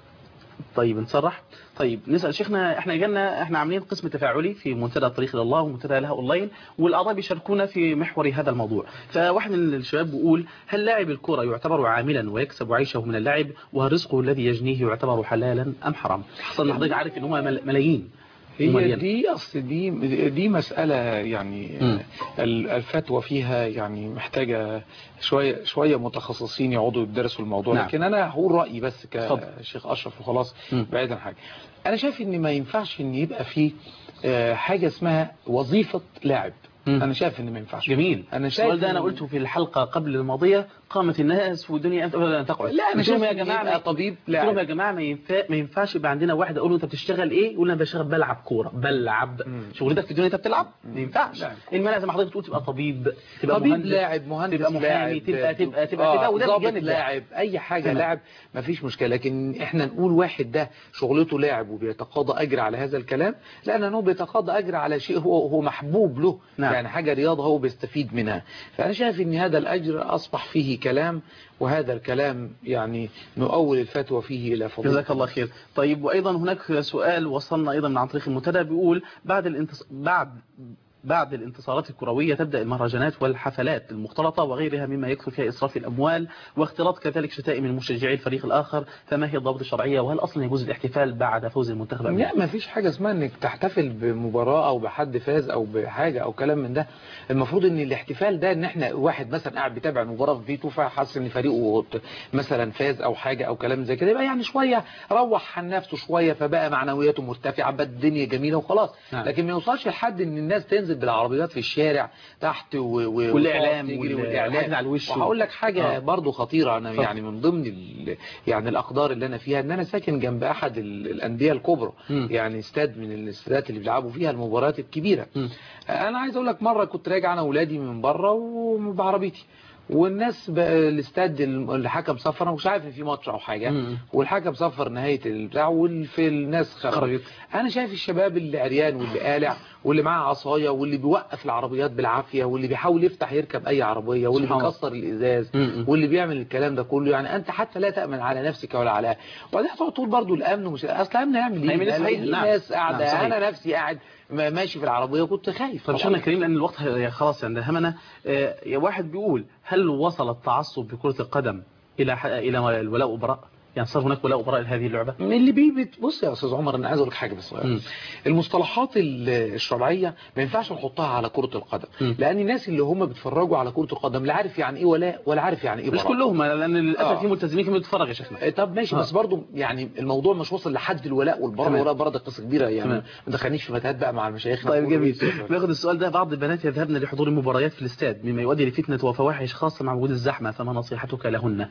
S2: طيب نصرح طيب نسال شيخنا احنا جالنا احنا عاملين قسم تفاعلي في منتدى الطريق الى الله ومنتدى لها اونلاين والاعضاء بيشاركونا في محور هذا الموضوع فواحد من الشباب بيقول هل لاعب الكره يعتبر عاملا ويكسب عيشه من اللعب وهل رزقه الذي يجنيه يعتبر حلالا ام حرام حصل حضرتك عارف ان هم مل- ملايين
S3: هي
S2: ومليان.
S3: دي اصل دي دي مساله يعني
S2: مم.
S3: ال- الفتوى فيها يعني محتاجه شويه شويه متخصصين يقعدوا يدرسوا الموضوع
S2: نعم.
S3: لكن انا هقول رايي بس
S2: اتفضل.
S3: كشيخ اشرف وخلاص
S2: مم.
S3: بعيدا عن حاجه انا شايف ان ما ينفعش ان يبقى في آه، حاجه اسمها وظيفه لاعب
S2: مم.
S3: انا شايف ان ما ينفعش
S2: جميل
S3: انا شايف
S2: السؤال ده انا
S3: إن-
S2: قلته في الحلقه قبل الماضيه قامت الناس والدنيا انت ان تقعد
S3: لا انا
S2: قلت لهم
S3: شايف
S2: يا
S3: إن
S2: جماعه
S3: يبقى
S2: ما-
S3: طبيب
S2: قلت لهم يا
S3: لاعب
S2: جماعه ما ينفع ما ينفعش يبقى عندنا واحد اقول له انت بتشتغل ايه يقول انا بشتغل بلعب كوره بلعب شغلتك في الدنيا انت بتلعب ما ينفعش
S3: لا.
S2: المانع زي ما حضرتك تقول تبقى طبيب تبقى
S3: طبيب
S2: مهندس
S3: لاعب مهندس
S2: تبقى محامي
S3: لاعب
S2: تبقى تبقى تبقى
S3: آه،
S2: تبقى وده
S3: ضابط
S2: بجانب ده.
S3: لاعب اي حاجه
S2: تمام.
S3: لاعب مفيش مشكله لكن احنا نقول واحد ده شغلته لاعب وبيتقاضى اجر على هذا الكلام لان هو بيتقاضى اجر على شيء هو هو محبوب له
S2: نعم.
S3: يعني حاجه رياضه هو بيستفيد منها فانا شايف ان هذا الاجر اصبح فيه كلام وهذا الكلام يعني نؤول الفتوى فيه الى فضيله
S2: جزاك الله خير طيب وايضا هناك سؤال وصلنا ايضا من عن طريق المنتدى بيقول بعد الانتص... بعد بعد الانتصارات الكروية تبدأ المهرجانات والحفلات المختلطة وغيرها مما يكثر فيها إسراف الأموال واختلاط كذلك شتائم من مشجعي الفريق الآخر فما هي الضوابط الشرعية وهل أصلا يجوز الاحتفال بعد فوز المنتخب أم لا؟
S3: لا ما فيش حاجة اسمها انك تحتفل بمباراة او بحد فاز او بحاجة او كلام من ده المفروض ان الاحتفال ده ان احنا واحد مثلا قاعد بيتابع المباراة في بيته فحس ان فريقه مثلا فاز او حاجة او كلام زي كده يبقى يعني شوية روح عن نفسه شوية فبقى معنوياته مرتفعة بقى الدنيا جميلة وخلاص
S2: نعم.
S3: لكن ما يوصلش لحد ان الناس تنزل بالعربيات في الشارع تحت و... و...
S2: والإعلام
S3: وتقعد
S2: وال-
S3: تجري
S2: والحاجات
S3: والاعلام
S2: على الوش
S3: وهقول لك حاجة
S2: آه.
S3: برضو خطيرة انا
S2: اتفضل.
S3: يعني من ضمن ال... يعني الاقدار اللي انا فيها ان انا ساكن جنب احد ال... الانديه الكبرى
S2: مم.
S3: يعني استاد من الاستادات اللي بيلعبوا فيها المباريات الكبيره
S2: مم.
S3: انا عايز اقول لك مره كنت راجع انا واولادي من بره وبعربيتي والناس بقى الاستاد الحكم صفر انا مش عارف ان في ماتش او حاجه
S2: مم.
S3: والحكم صفر نهايه البتاع والفي الناس خرجت
S2: خرجت.
S3: انا شايف الشباب اللي عريان واللي قالع واللي معاه عصايه واللي بيوقف العربيات بالعافيه واللي بيحاول يفتح يركب اي عربيه واللي
S2: سبحان الله.
S3: بيكسر الازاز
S2: مم.
S3: واللي بيعمل الكلام ده كله يعني انت حتى لا تامن على نفسك ولا على وبعدين هتقعد تقول برضه الامن ومش اصل الامن هيعمل ايه؟
S2: هيعمل إيه؟ صحيح.
S3: في
S2: نعم.
S3: ناس قاعده
S2: نعم، صحيح.
S3: انا نفسي قاعد م- ماشي في العربيه وكنت خايف
S2: طب
S3: طبعاً.
S2: شيخنا الكريم لأن الوقت هي- خلاص عند همنا آه، يا واحد بيقول هل وصل التعصب بكرة القدم إلى ح- إلى الولاء وبراء يعني صار هناك ولاء وبراء لهذه اللعبة
S3: من اللي بيه بت- بص يا استاذ عمر انا عايز اقول لك حاجه بس
S2: مم.
S3: المصطلحات ال- الشرعيه ما ينفعش نحطها على كره القدم
S2: مم.
S3: لان الناس اللي هم بيتفرجوا على كره القدم لا عارف يعني ايه ولاء ولا عارف يعني ايه
S2: مش
S3: براء.
S2: كلهم لأن للأسف
S3: آه.
S2: في ملتزمين كانوا بيتفرج يا شيخنا
S3: إيه طب ماشي
S2: آه.
S3: بس برضو يعني الموضوع مش وصل لحد الولاء والبراء
S2: تمام.
S3: الولاء برضه قصه كبيره يعني
S2: تمام.
S3: ما دخلنيش في متاهات بقى مع المشايخ
S2: طيب جميل ناخد السؤال ده بعض البنات يذهبن لحضور المباريات في الاستاد مما يؤدي لفتنة وفواحش خاصة مع وجود الزحمة فما نصيحتك لهن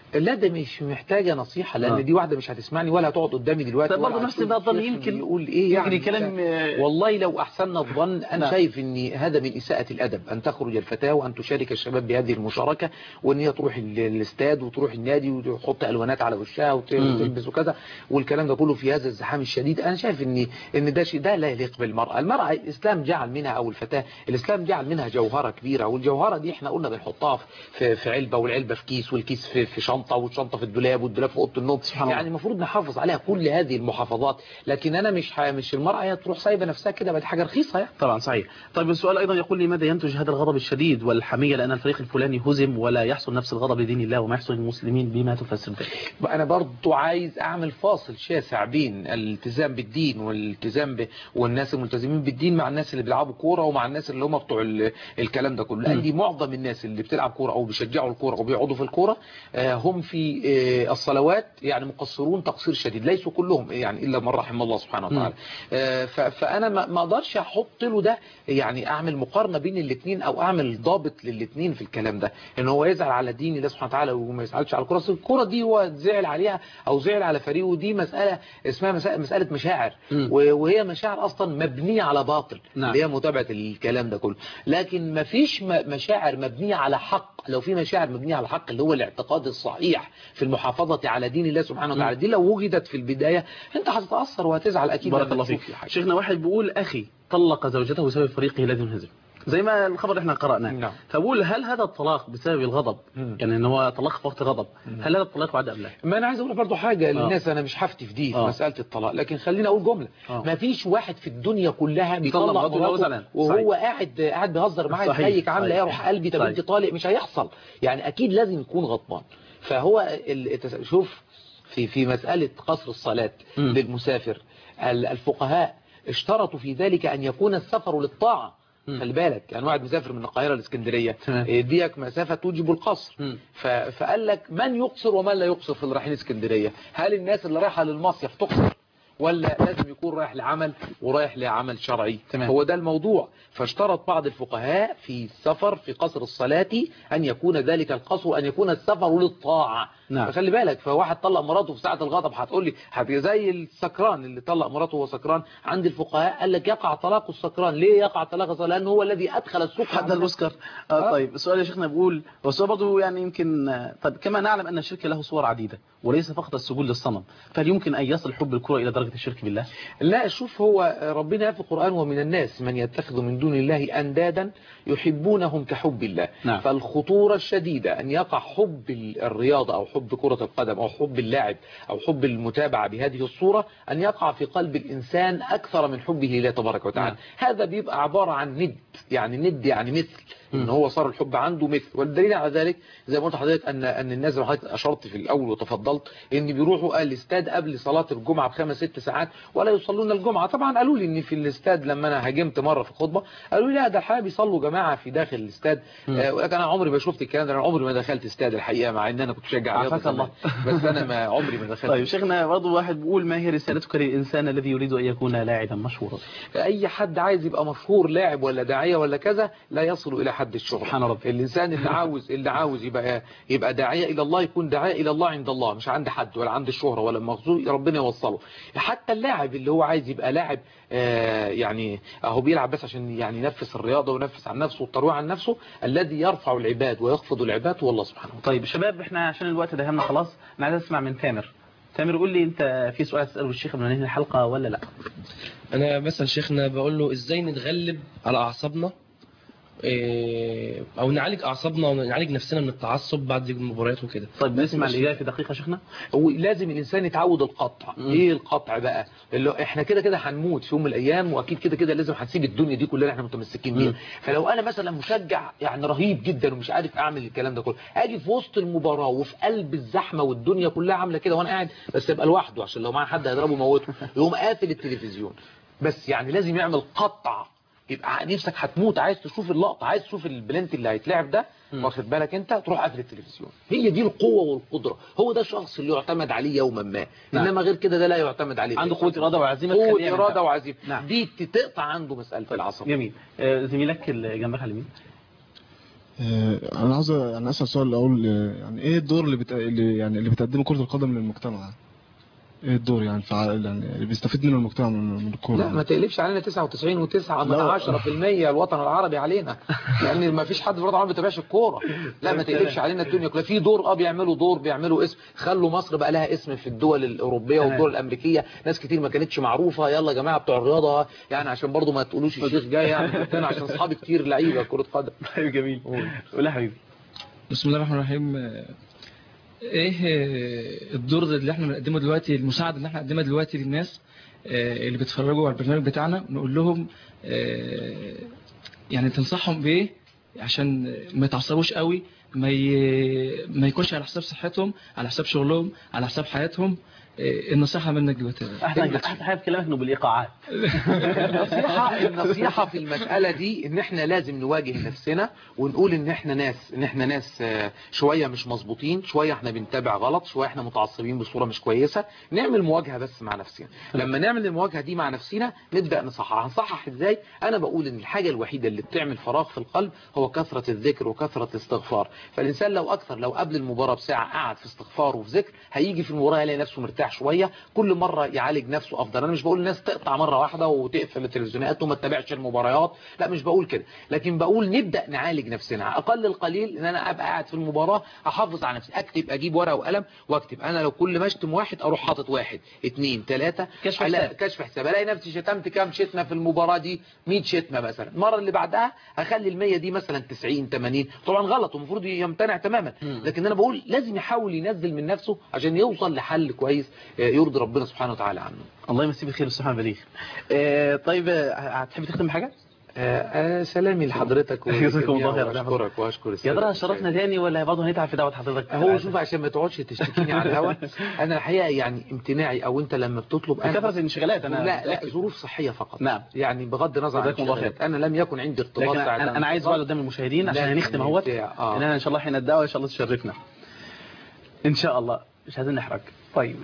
S3: لا ده مش محتاجة نصيحة لأن
S2: آه.
S3: دي واحدة مش هتسمعني ولا هتقعد قدامي دلوقتي
S2: طب
S3: ولا
S2: برضه نفس
S3: هتشوف
S2: ده الظن
S3: الشيخ
S2: يمكن
S3: يقول إيه
S2: يمكن
S3: يعني
S2: الكلام آه،
S3: والله لو أحسننا الظن أنا
S2: نعم.
S3: شايف إن هذا من إساءة الأدب أن تخرج الفتاة وأن تشارك الشباب بهذه المشاركة وإن هي تروح ال- الاستاد وتروح النادي وتحط ألوانات على وشها وت-
S2: مم.
S3: وتلبس وكذا والكلام ده كله في هذا الزحام الشديد أنا شايف إن إن ده شيء ده لا يليق بالمرأة المرأة الإسلام جعل منها أو الفتاة الإسلام جعل منها جوهرة كبيرة والجوهرة دي إحنا قلنا بنحطها في في علبة والعلبة في كيس والكيس في في شنطة والشنطة في الدولاب والدولاب في أوضة النوم يعني المفروض نحافظ عليها كل هذه المحافظات لكن أنا مش ح- مش المرأة هي تروح سايبة نفسها كده بقت حاجة رخيصة يعني
S2: طبعا صحيح طيب السؤال أيضا يقول لماذا ينتج هذا الغضب الشديد والحمية لأن الفريق الفلاني هزم ولا يحصل نفس الغضب لدين الله وما يحصل للمسلمين بما تفسر ذلك
S3: انا برضو عايز اعمل فاصل شاسع بين الالتزام بالدين والالتزام ب... والناس الملتزمين بالدين مع الناس اللي بيلعبوا كوره ومع الناس اللي هم بتوع ال... الكلام ده كله لان دي معظم الناس اللي بتلعب كوره او بيشجعوا الكوره او بيقعدوا في الكوره آه، هم في آه، الصلوات يعني مقصرون تقصير شديد ليسوا كلهم يعني الا من رحم الله سبحانه وتعالى آه، ف... فانا ما ما اقدرش احط له ده يعني اعمل مقارنه بين الاثنين او اعمل ضابط للاثنين في الكلام ده ان هو يزعل على دين الله سبحانه وتعالى وما يزعلش على الكوره أصل الكوره دي هو زعل عليها او زعل على فريقه دي مساله اسمها مساله, مسألة مشاعر و- وهي مشاعر اصلا مبنيه على باطل
S2: نعم.
S3: اللي هي متابعه الكلام ده كله لكن ما فيش م- مشاعر مبنيه على حق لو في مشاعر مبنيه على حق اللي هو الاعتقاد الصحيح في المحافظه على دين الله سبحانه وتعالى دي لو وجدت في البدايه انت هتتاثر وهتزعل اكيد
S2: بارك
S3: لما
S2: الله
S3: تشوف
S2: فيك
S3: حاجة.
S2: شيخنا واحد بيقول أخي طلق زوجته بسبب فريقه الذي انهزم زي ما الخبر اللي احنا قرأناه
S3: نعم.
S2: فبقول هل هذا الطلاق بسبب الغضب يعني ان هو طلاق في وقت غضب هل هذا الطلاق بعد أم لا
S3: ما انا عايز اقول برضه حاجه
S2: آه.
S3: للناس انا مش هفتي في دي في
S2: آه.
S3: مساله الطلاق لكن خليني اقول جمله
S2: آه.
S3: ما فيش واحد في الدنيا كلها بيطلق
S2: مراته وهو
S3: مراته
S2: زعلان.
S3: وهو
S2: صحيح.
S3: قاعد قاعد بيهزر معايا
S2: صحيح.
S3: ازيك عامله ايه
S2: صحيح.
S3: روح قلبي طب
S2: صحيح.
S3: انت طالق مش هيحصل يعني اكيد لازم يكون غضبان فهو ال- التس- شوف في في مساله قصر الصلاه للمسافر ال- الفقهاء اشترطوا في ذلك ان يكون السفر للطاعه خلي بالك يعني واحد مسافر من القاهره لاسكندريه يديك مسافه توجب القصر ف- فقال لك من يقصر ومن لا يقصر في اللي رايحين اسكندريه هل الناس اللي رايحه للمصيف تقصر ولا لازم يكون رايح لعمل ورايح لعمل شرعي تمام. هو ده الموضوع فاشترط بعض الفقهاء في السفر في قصر الصلاة أن يكون ذلك القصر أن يكون السفر للطاعة
S2: نعم.
S3: فخلي بالك فواحد طلق مراته في ساعة الغضب هتقول لي هتبقى زي السكران اللي طلق مراته وهو سكران عند الفقهاء قال لك يقع طلاق السكران ليه يقع طلاق السكران لأنه هو الذي أدخل السكر
S2: حتى الأسكر آه طيب السؤال يا شيخنا بيقول والسؤال برضه يعني يمكن آه، طيب كما نعلم أن الشرك له صور عديدة وليس فقط السجود للصنم فهل يمكن أن يصل حب الكرة إلى درجة الشرك بالله؟
S3: لا شوف هو ربنا في القرآن ومن الناس من يتخذ من دون الله أندادا يحبونهم كحب الله
S2: نعم.
S3: فالخطورة الشديدة أن يقع حب ال- الرياضة أو حب كرة القدم أو حب اللاعب أو حب المتابعة بهذه الصورة أن يقع في قلب الإنسان أكثر من حبه لله تبارك وتعالى
S2: نعم.
S3: هذا بيبقى عبارة عن ند يعني ند يعني مثل ان هو صار الحب عنده مثل والدليل على ذلك زي ما قلت لحضرتك ان ان الناس زي ما حضرتك اشرت في الاول وتفضلت ان بيروحوا الاستاد قبل صلاه الجمعه بخمس ست ساعات ولا يصلون الجمعه طبعا قالوا لي ان في الاستاد لما انا هاجمت مره في الخطبه قالوا لي لا ده الحقيقه بيصلوا جماعه في داخل الاستاد آه ولكن انا عمري ما شفت الكلام ده انا عمري ما دخلت استاد الحقيقه مع ان انا كنت بشجع رياضة
S2: عافاك الله.
S3: زمان. بس انا ما عمري ما دخلت
S2: طيب شيخنا برضه واحد بيقول ما هي رسالتك للإنسان الذي يريد أن يكون لاعبا مشهورا؟
S3: اي حد عايز يبقى مشهور لاعب ولا داعيه ولا كذا لا يصل الى حد الشهره
S2: سبحان ربي.
S3: الانسان اللي عاوز اللي عاوز يبقى يبقى داعيه الى الله يكون داعيه الى الله عند الله مش عند حد ولا عند الشهره ولا المغزو ربنا يوصله حتى اللاعب اللي هو عايز يبقى لاعب آه يعني اهو بيلعب بس عشان يعني ينفس الرياضه وينفس عن نفسه والترويع عن نفسه الذي يرفع العباد ويخفض العباد هو الله سبحانه وتعالى
S2: طيب شباب احنا عشان الوقت دهمنا خلاص انا عايز اسمع من تامر تامر قول لي انت في سؤال تساله الشيخ قبل ما ننهي الحلقه ولا لا
S5: انا مثلا شيخنا بقول له ازاي نتغلب على اعصابنا إيه، او نعالج اعصابنا ونعالج نفسنا من التعصب بعد المباريات وكده
S2: طيب نسمع الاجابه في دقيقه شيخنا
S3: هو لازم الانسان يتعود القطع ايه القطع بقى اللي هو احنا كده كده هنموت في يوم من الايام واكيد كده كده لازم هنسيب الدنيا دي كلها اللي احنا متمسكين بيها فلو انا مثلا مشجع يعني رهيب جدا ومش عارف اعمل الكلام ده كله اجي في وسط المباراه وفي قلب الزحمه والدنيا كلها عامله كده وانا قاعد بس يبقى لوحده عشان لو معاه حد هيضربه موته يقوم قافل التلفزيون بس يعني لازم يعمل قطع يبقى نفسك هتموت عايز تشوف اللقطه عايز تشوف البلنت اللي هيتلعب ده واخد بالك انت تروح قافل التلفزيون هي دي القوه والقدره هو ده الشخص اللي يعتمد عليه يوما ما
S2: نعم.
S3: انما غير كده ده لا يعتمد عليه
S2: عنده قوه اراده وعزيمه
S3: قوه
S2: تخليه يعمل
S3: اراده
S2: ده.
S3: وعزيمه
S2: نعم.
S3: دي تقطع عنده مساله العصب
S2: جميل آه، زميلك اللي جنبك على اليمين
S4: آه، انا عاوز يعني اسال سؤال اقول آه، يعني ايه الدور اللي, بت... اللي يعني اللي بتقدمه كره القدم للمجتمع ايه الدور يعني فعال يعني اللي بيستفيد منه المجتمع من من الكوره
S3: لا ما تقلبش علينا 99 و9 من 10% الوطن العربي علينا لان ما فيش حد في الوطن العربي ما بيتابعش الكوره لا ما تقلبش علينا الدنيا كلها في دور اه بيعملوا دور بيعملوا اسم خلوا مصر بقى لها اسم في الدول الاوروبيه
S2: تمام.
S3: والدول الامريكيه ناس كتير ما كانتش معروفه يلا يا جماعه بتوع الرياضه يعني عشان برضو ما تقولوش الشيخ جاي يعني انا عشان اصحابي كتير لعيبه كره قدم
S2: طيب جميل قول يا حبيبي
S6: بسم الله الرحمن الرحيم آه، ايه آه، الدور اللي احنا بنقدمه دلوقتي المساعده اللي احنا بنقدمها دلوقتي للناس آه، اللي بيتفرجوا على البرنامج بتاعنا نقول لهم آه، يعني تنصحهم بايه عشان ما يتعصبوش قوي ما ي... ما يكونش على حساب صحتهم على حساب شغلهم على حساب حياتهم آه، النصيحه منك دلوقتي
S2: احلى احلى حاجه في كلامك انه بالايقاعات
S3: النصيحة النصيحة في المسألة دي ان احنا لازم نواجه نفسنا ونقول ان احنا ناس ان احنا ناس آه، شوية مش مظبوطين شوية احنا بنتابع غلط شوية احنا متعصبين بصورة مش كويسة نعمل مواجهة بس مع نفسنا لما نعمل المواجهة دي مع نفسنا نبدأ نصحح هنصحح ازاي انا بقول ان الحاجة الوحيدة اللي بتعمل فراغ في القلب هو كثرة الذكر وكثرة الاستغفار فالانسان لو اكثر لو قبل المباراة بساعة قعد في استغفار وفي ذكر هيجي في المباراة يلاقي نفسه مرتاح شوية كل مرة يعالج نفسه افضل انا مش بقول الناس تقطع مرة واحدة وتقفل التلفزيونات وما تتابعش المباريات لا مش بقول كده لكن بقول نبدأ نعالج نفسنا اقل القليل ان انا ابقى قاعد في المباراة احافظ على نفسي اكتب اجيب ورقة وقلم واكتب انا لو كل ما اشتم واحد اروح حاطط واحد اتنين تلاتة
S2: كشف
S3: ألا-
S2: حساب.
S3: كشف حساب الاقي نفسي شتمت كام شتمة في المباراة دي 100 شتمة مثلا المرة اللي بعدها هخلي المية دي مثلا 90 80 طبعا غلط ومفروض يمتنع تماما لكن انا بقول لازم يحاول ينزل من نفسه عشان يوصل لحل كويس آه، يرضي ربنا سبحانه وتعالى عنه
S2: الله يمسيه بالخير والسبحان بليغ آه، طيب آه، هتحب تختم بحاجه
S3: آه، سلامي لحضرتك
S2: جزاكم الله خير
S3: واشكرك واشكر
S2: يا
S3: السادة
S2: ترى شرفنا تاني ولا برضه هنتعب في دعوه حضرتك
S3: هو شوف عشان ما تقعدش تشتكيني على الهوا انا الحقيقه يعني امتناعي او انت لما بتطلب انا
S2: كثرة الانشغالات أنا
S3: لا لا
S2: متأكد.
S3: ظروف صحيه فقط
S2: نعم.
S3: يعني بغض النظر عن
S2: جزاكم الله
S3: الانشغالات. انا لم يكن عندي ارتباط
S2: لكن
S3: ساعة
S2: انا, أنا عايز اقعد قدام المشاهدين عشان
S3: لا،
S2: هنختم اهوت
S3: بتاع، آه.
S2: اننا ان شاء الله حين الدعوه ان شاء الله تشرفنا ان شاء الله مش عايزين نحرج طيب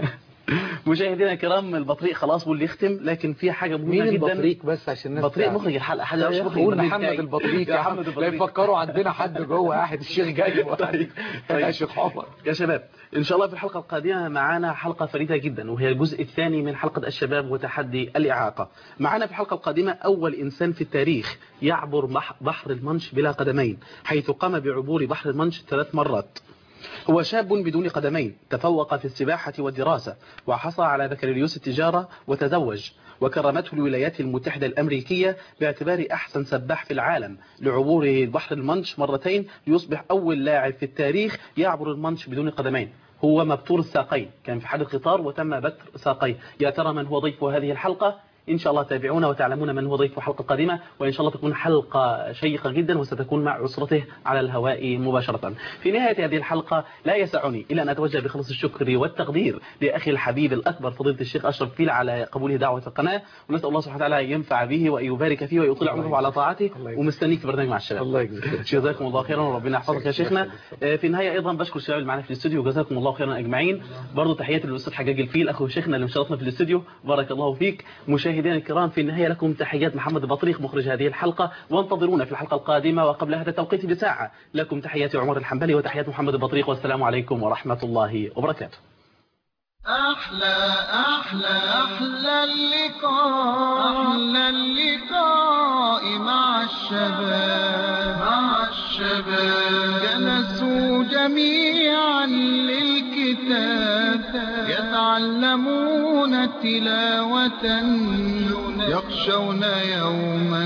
S2: مشاهدينا الكرام البطريق خلاص واللي يختم لكن في حاجه مهمه
S3: مين
S2: جدا
S3: البطريق بس عشان الناس
S2: بطريق
S3: تعرف.
S2: مخرج الحلقه حد
S3: لا،
S2: يعرفش مخرج
S3: قول
S2: البرنامج
S3: محمد
S2: بتاعي.
S3: البطريق
S2: يا
S3: يا
S2: محمد
S3: لا
S2: البطريق
S3: يفكروا عندنا حد جوه قاعد الشيخ جاي
S2: طيب
S3: يا شيخ عمر
S2: يا شباب ان شاء الله في الحلقه القادمه معانا حلقه فريده جدا وهي الجزء الثاني من حلقه الشباب وتحدي الاعاقه معانا في الحلقه القادمه اول انسان في التاريخ يعبر بح- بحر المنش بلا قدمين حيث قام بعبور بحر المنش ثلاث مرات هو شاب بدون قدمين تفوق في السباحة والدراسة وحصل على بكالوريوس التجارة وتزوج وكرمته الولايات المتحدة الأمريكية باعتبار أحسن سباح في العالم لعبوره البحر المنش مرتين ليصبح أول لاعب في التاريخ يعبر المنش بدون قدمين هو مبتور الساقين كان في حال القطار وتم بتر ساقيه يا ترى من هو ضيف هذه الحلقة إن شاء الله تابعونا وتعلمون من هو ضيف الحلقة القادمة وإن شاء الله تكون حلقة شيقة جدا وستكون مع أسرته على الهواء مباشرة في نهاية هذه الحلقة لا يسعني إلا أن أتوجه بخلص الشكر والتقدير لأخي الحبيب الأكبر فضيلة الشيخ أشرف فيل على قبوله دعوة القناة ونسأل الله سبحانه وتعالى أن ينفع به وأن يبارك فيه ويطيل عمره على طاعته ومستنيك في برنامج مع الشباب
S3: الله يجزاك
S2: جزاكم الله خيرا وربنا يحفظك يا شيخنا آه، في النهاية أيضا بشكر الشباب اللي معنا في الاستوديو جزاكم الله خيرا أجمعين برضه تحياتي للأستاذ حجاج الفيل أخو شيخنا اللي مشرفنا في الاستوديو بارك الله فيك مشاهدينا الكرام في النهاية لكم تحيات محمد البطريق مخرج هذه الحلقة وانتظرونا في الحلقة القادمة وقبل هذا التوقيت بساعة لكم تحيات عمر الحنبلي وتحيات محمد البطريق والسلام عليكم ورحمة الله وبركاته
S1: أحلى أحلى أحلى اللقاء أحلى اللقاء مع الشباب مع الشباب جلسوا جميعا للكتاب يتعلمون تلاوة يخشون يوما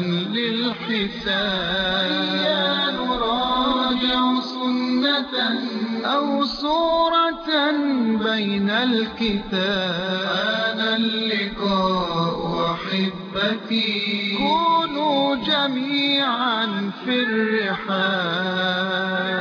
S1: للحساب نراجع سنة أو صورة بين الكتاب أنا اللقاء أحبتي كونوا جميعا في الرحاب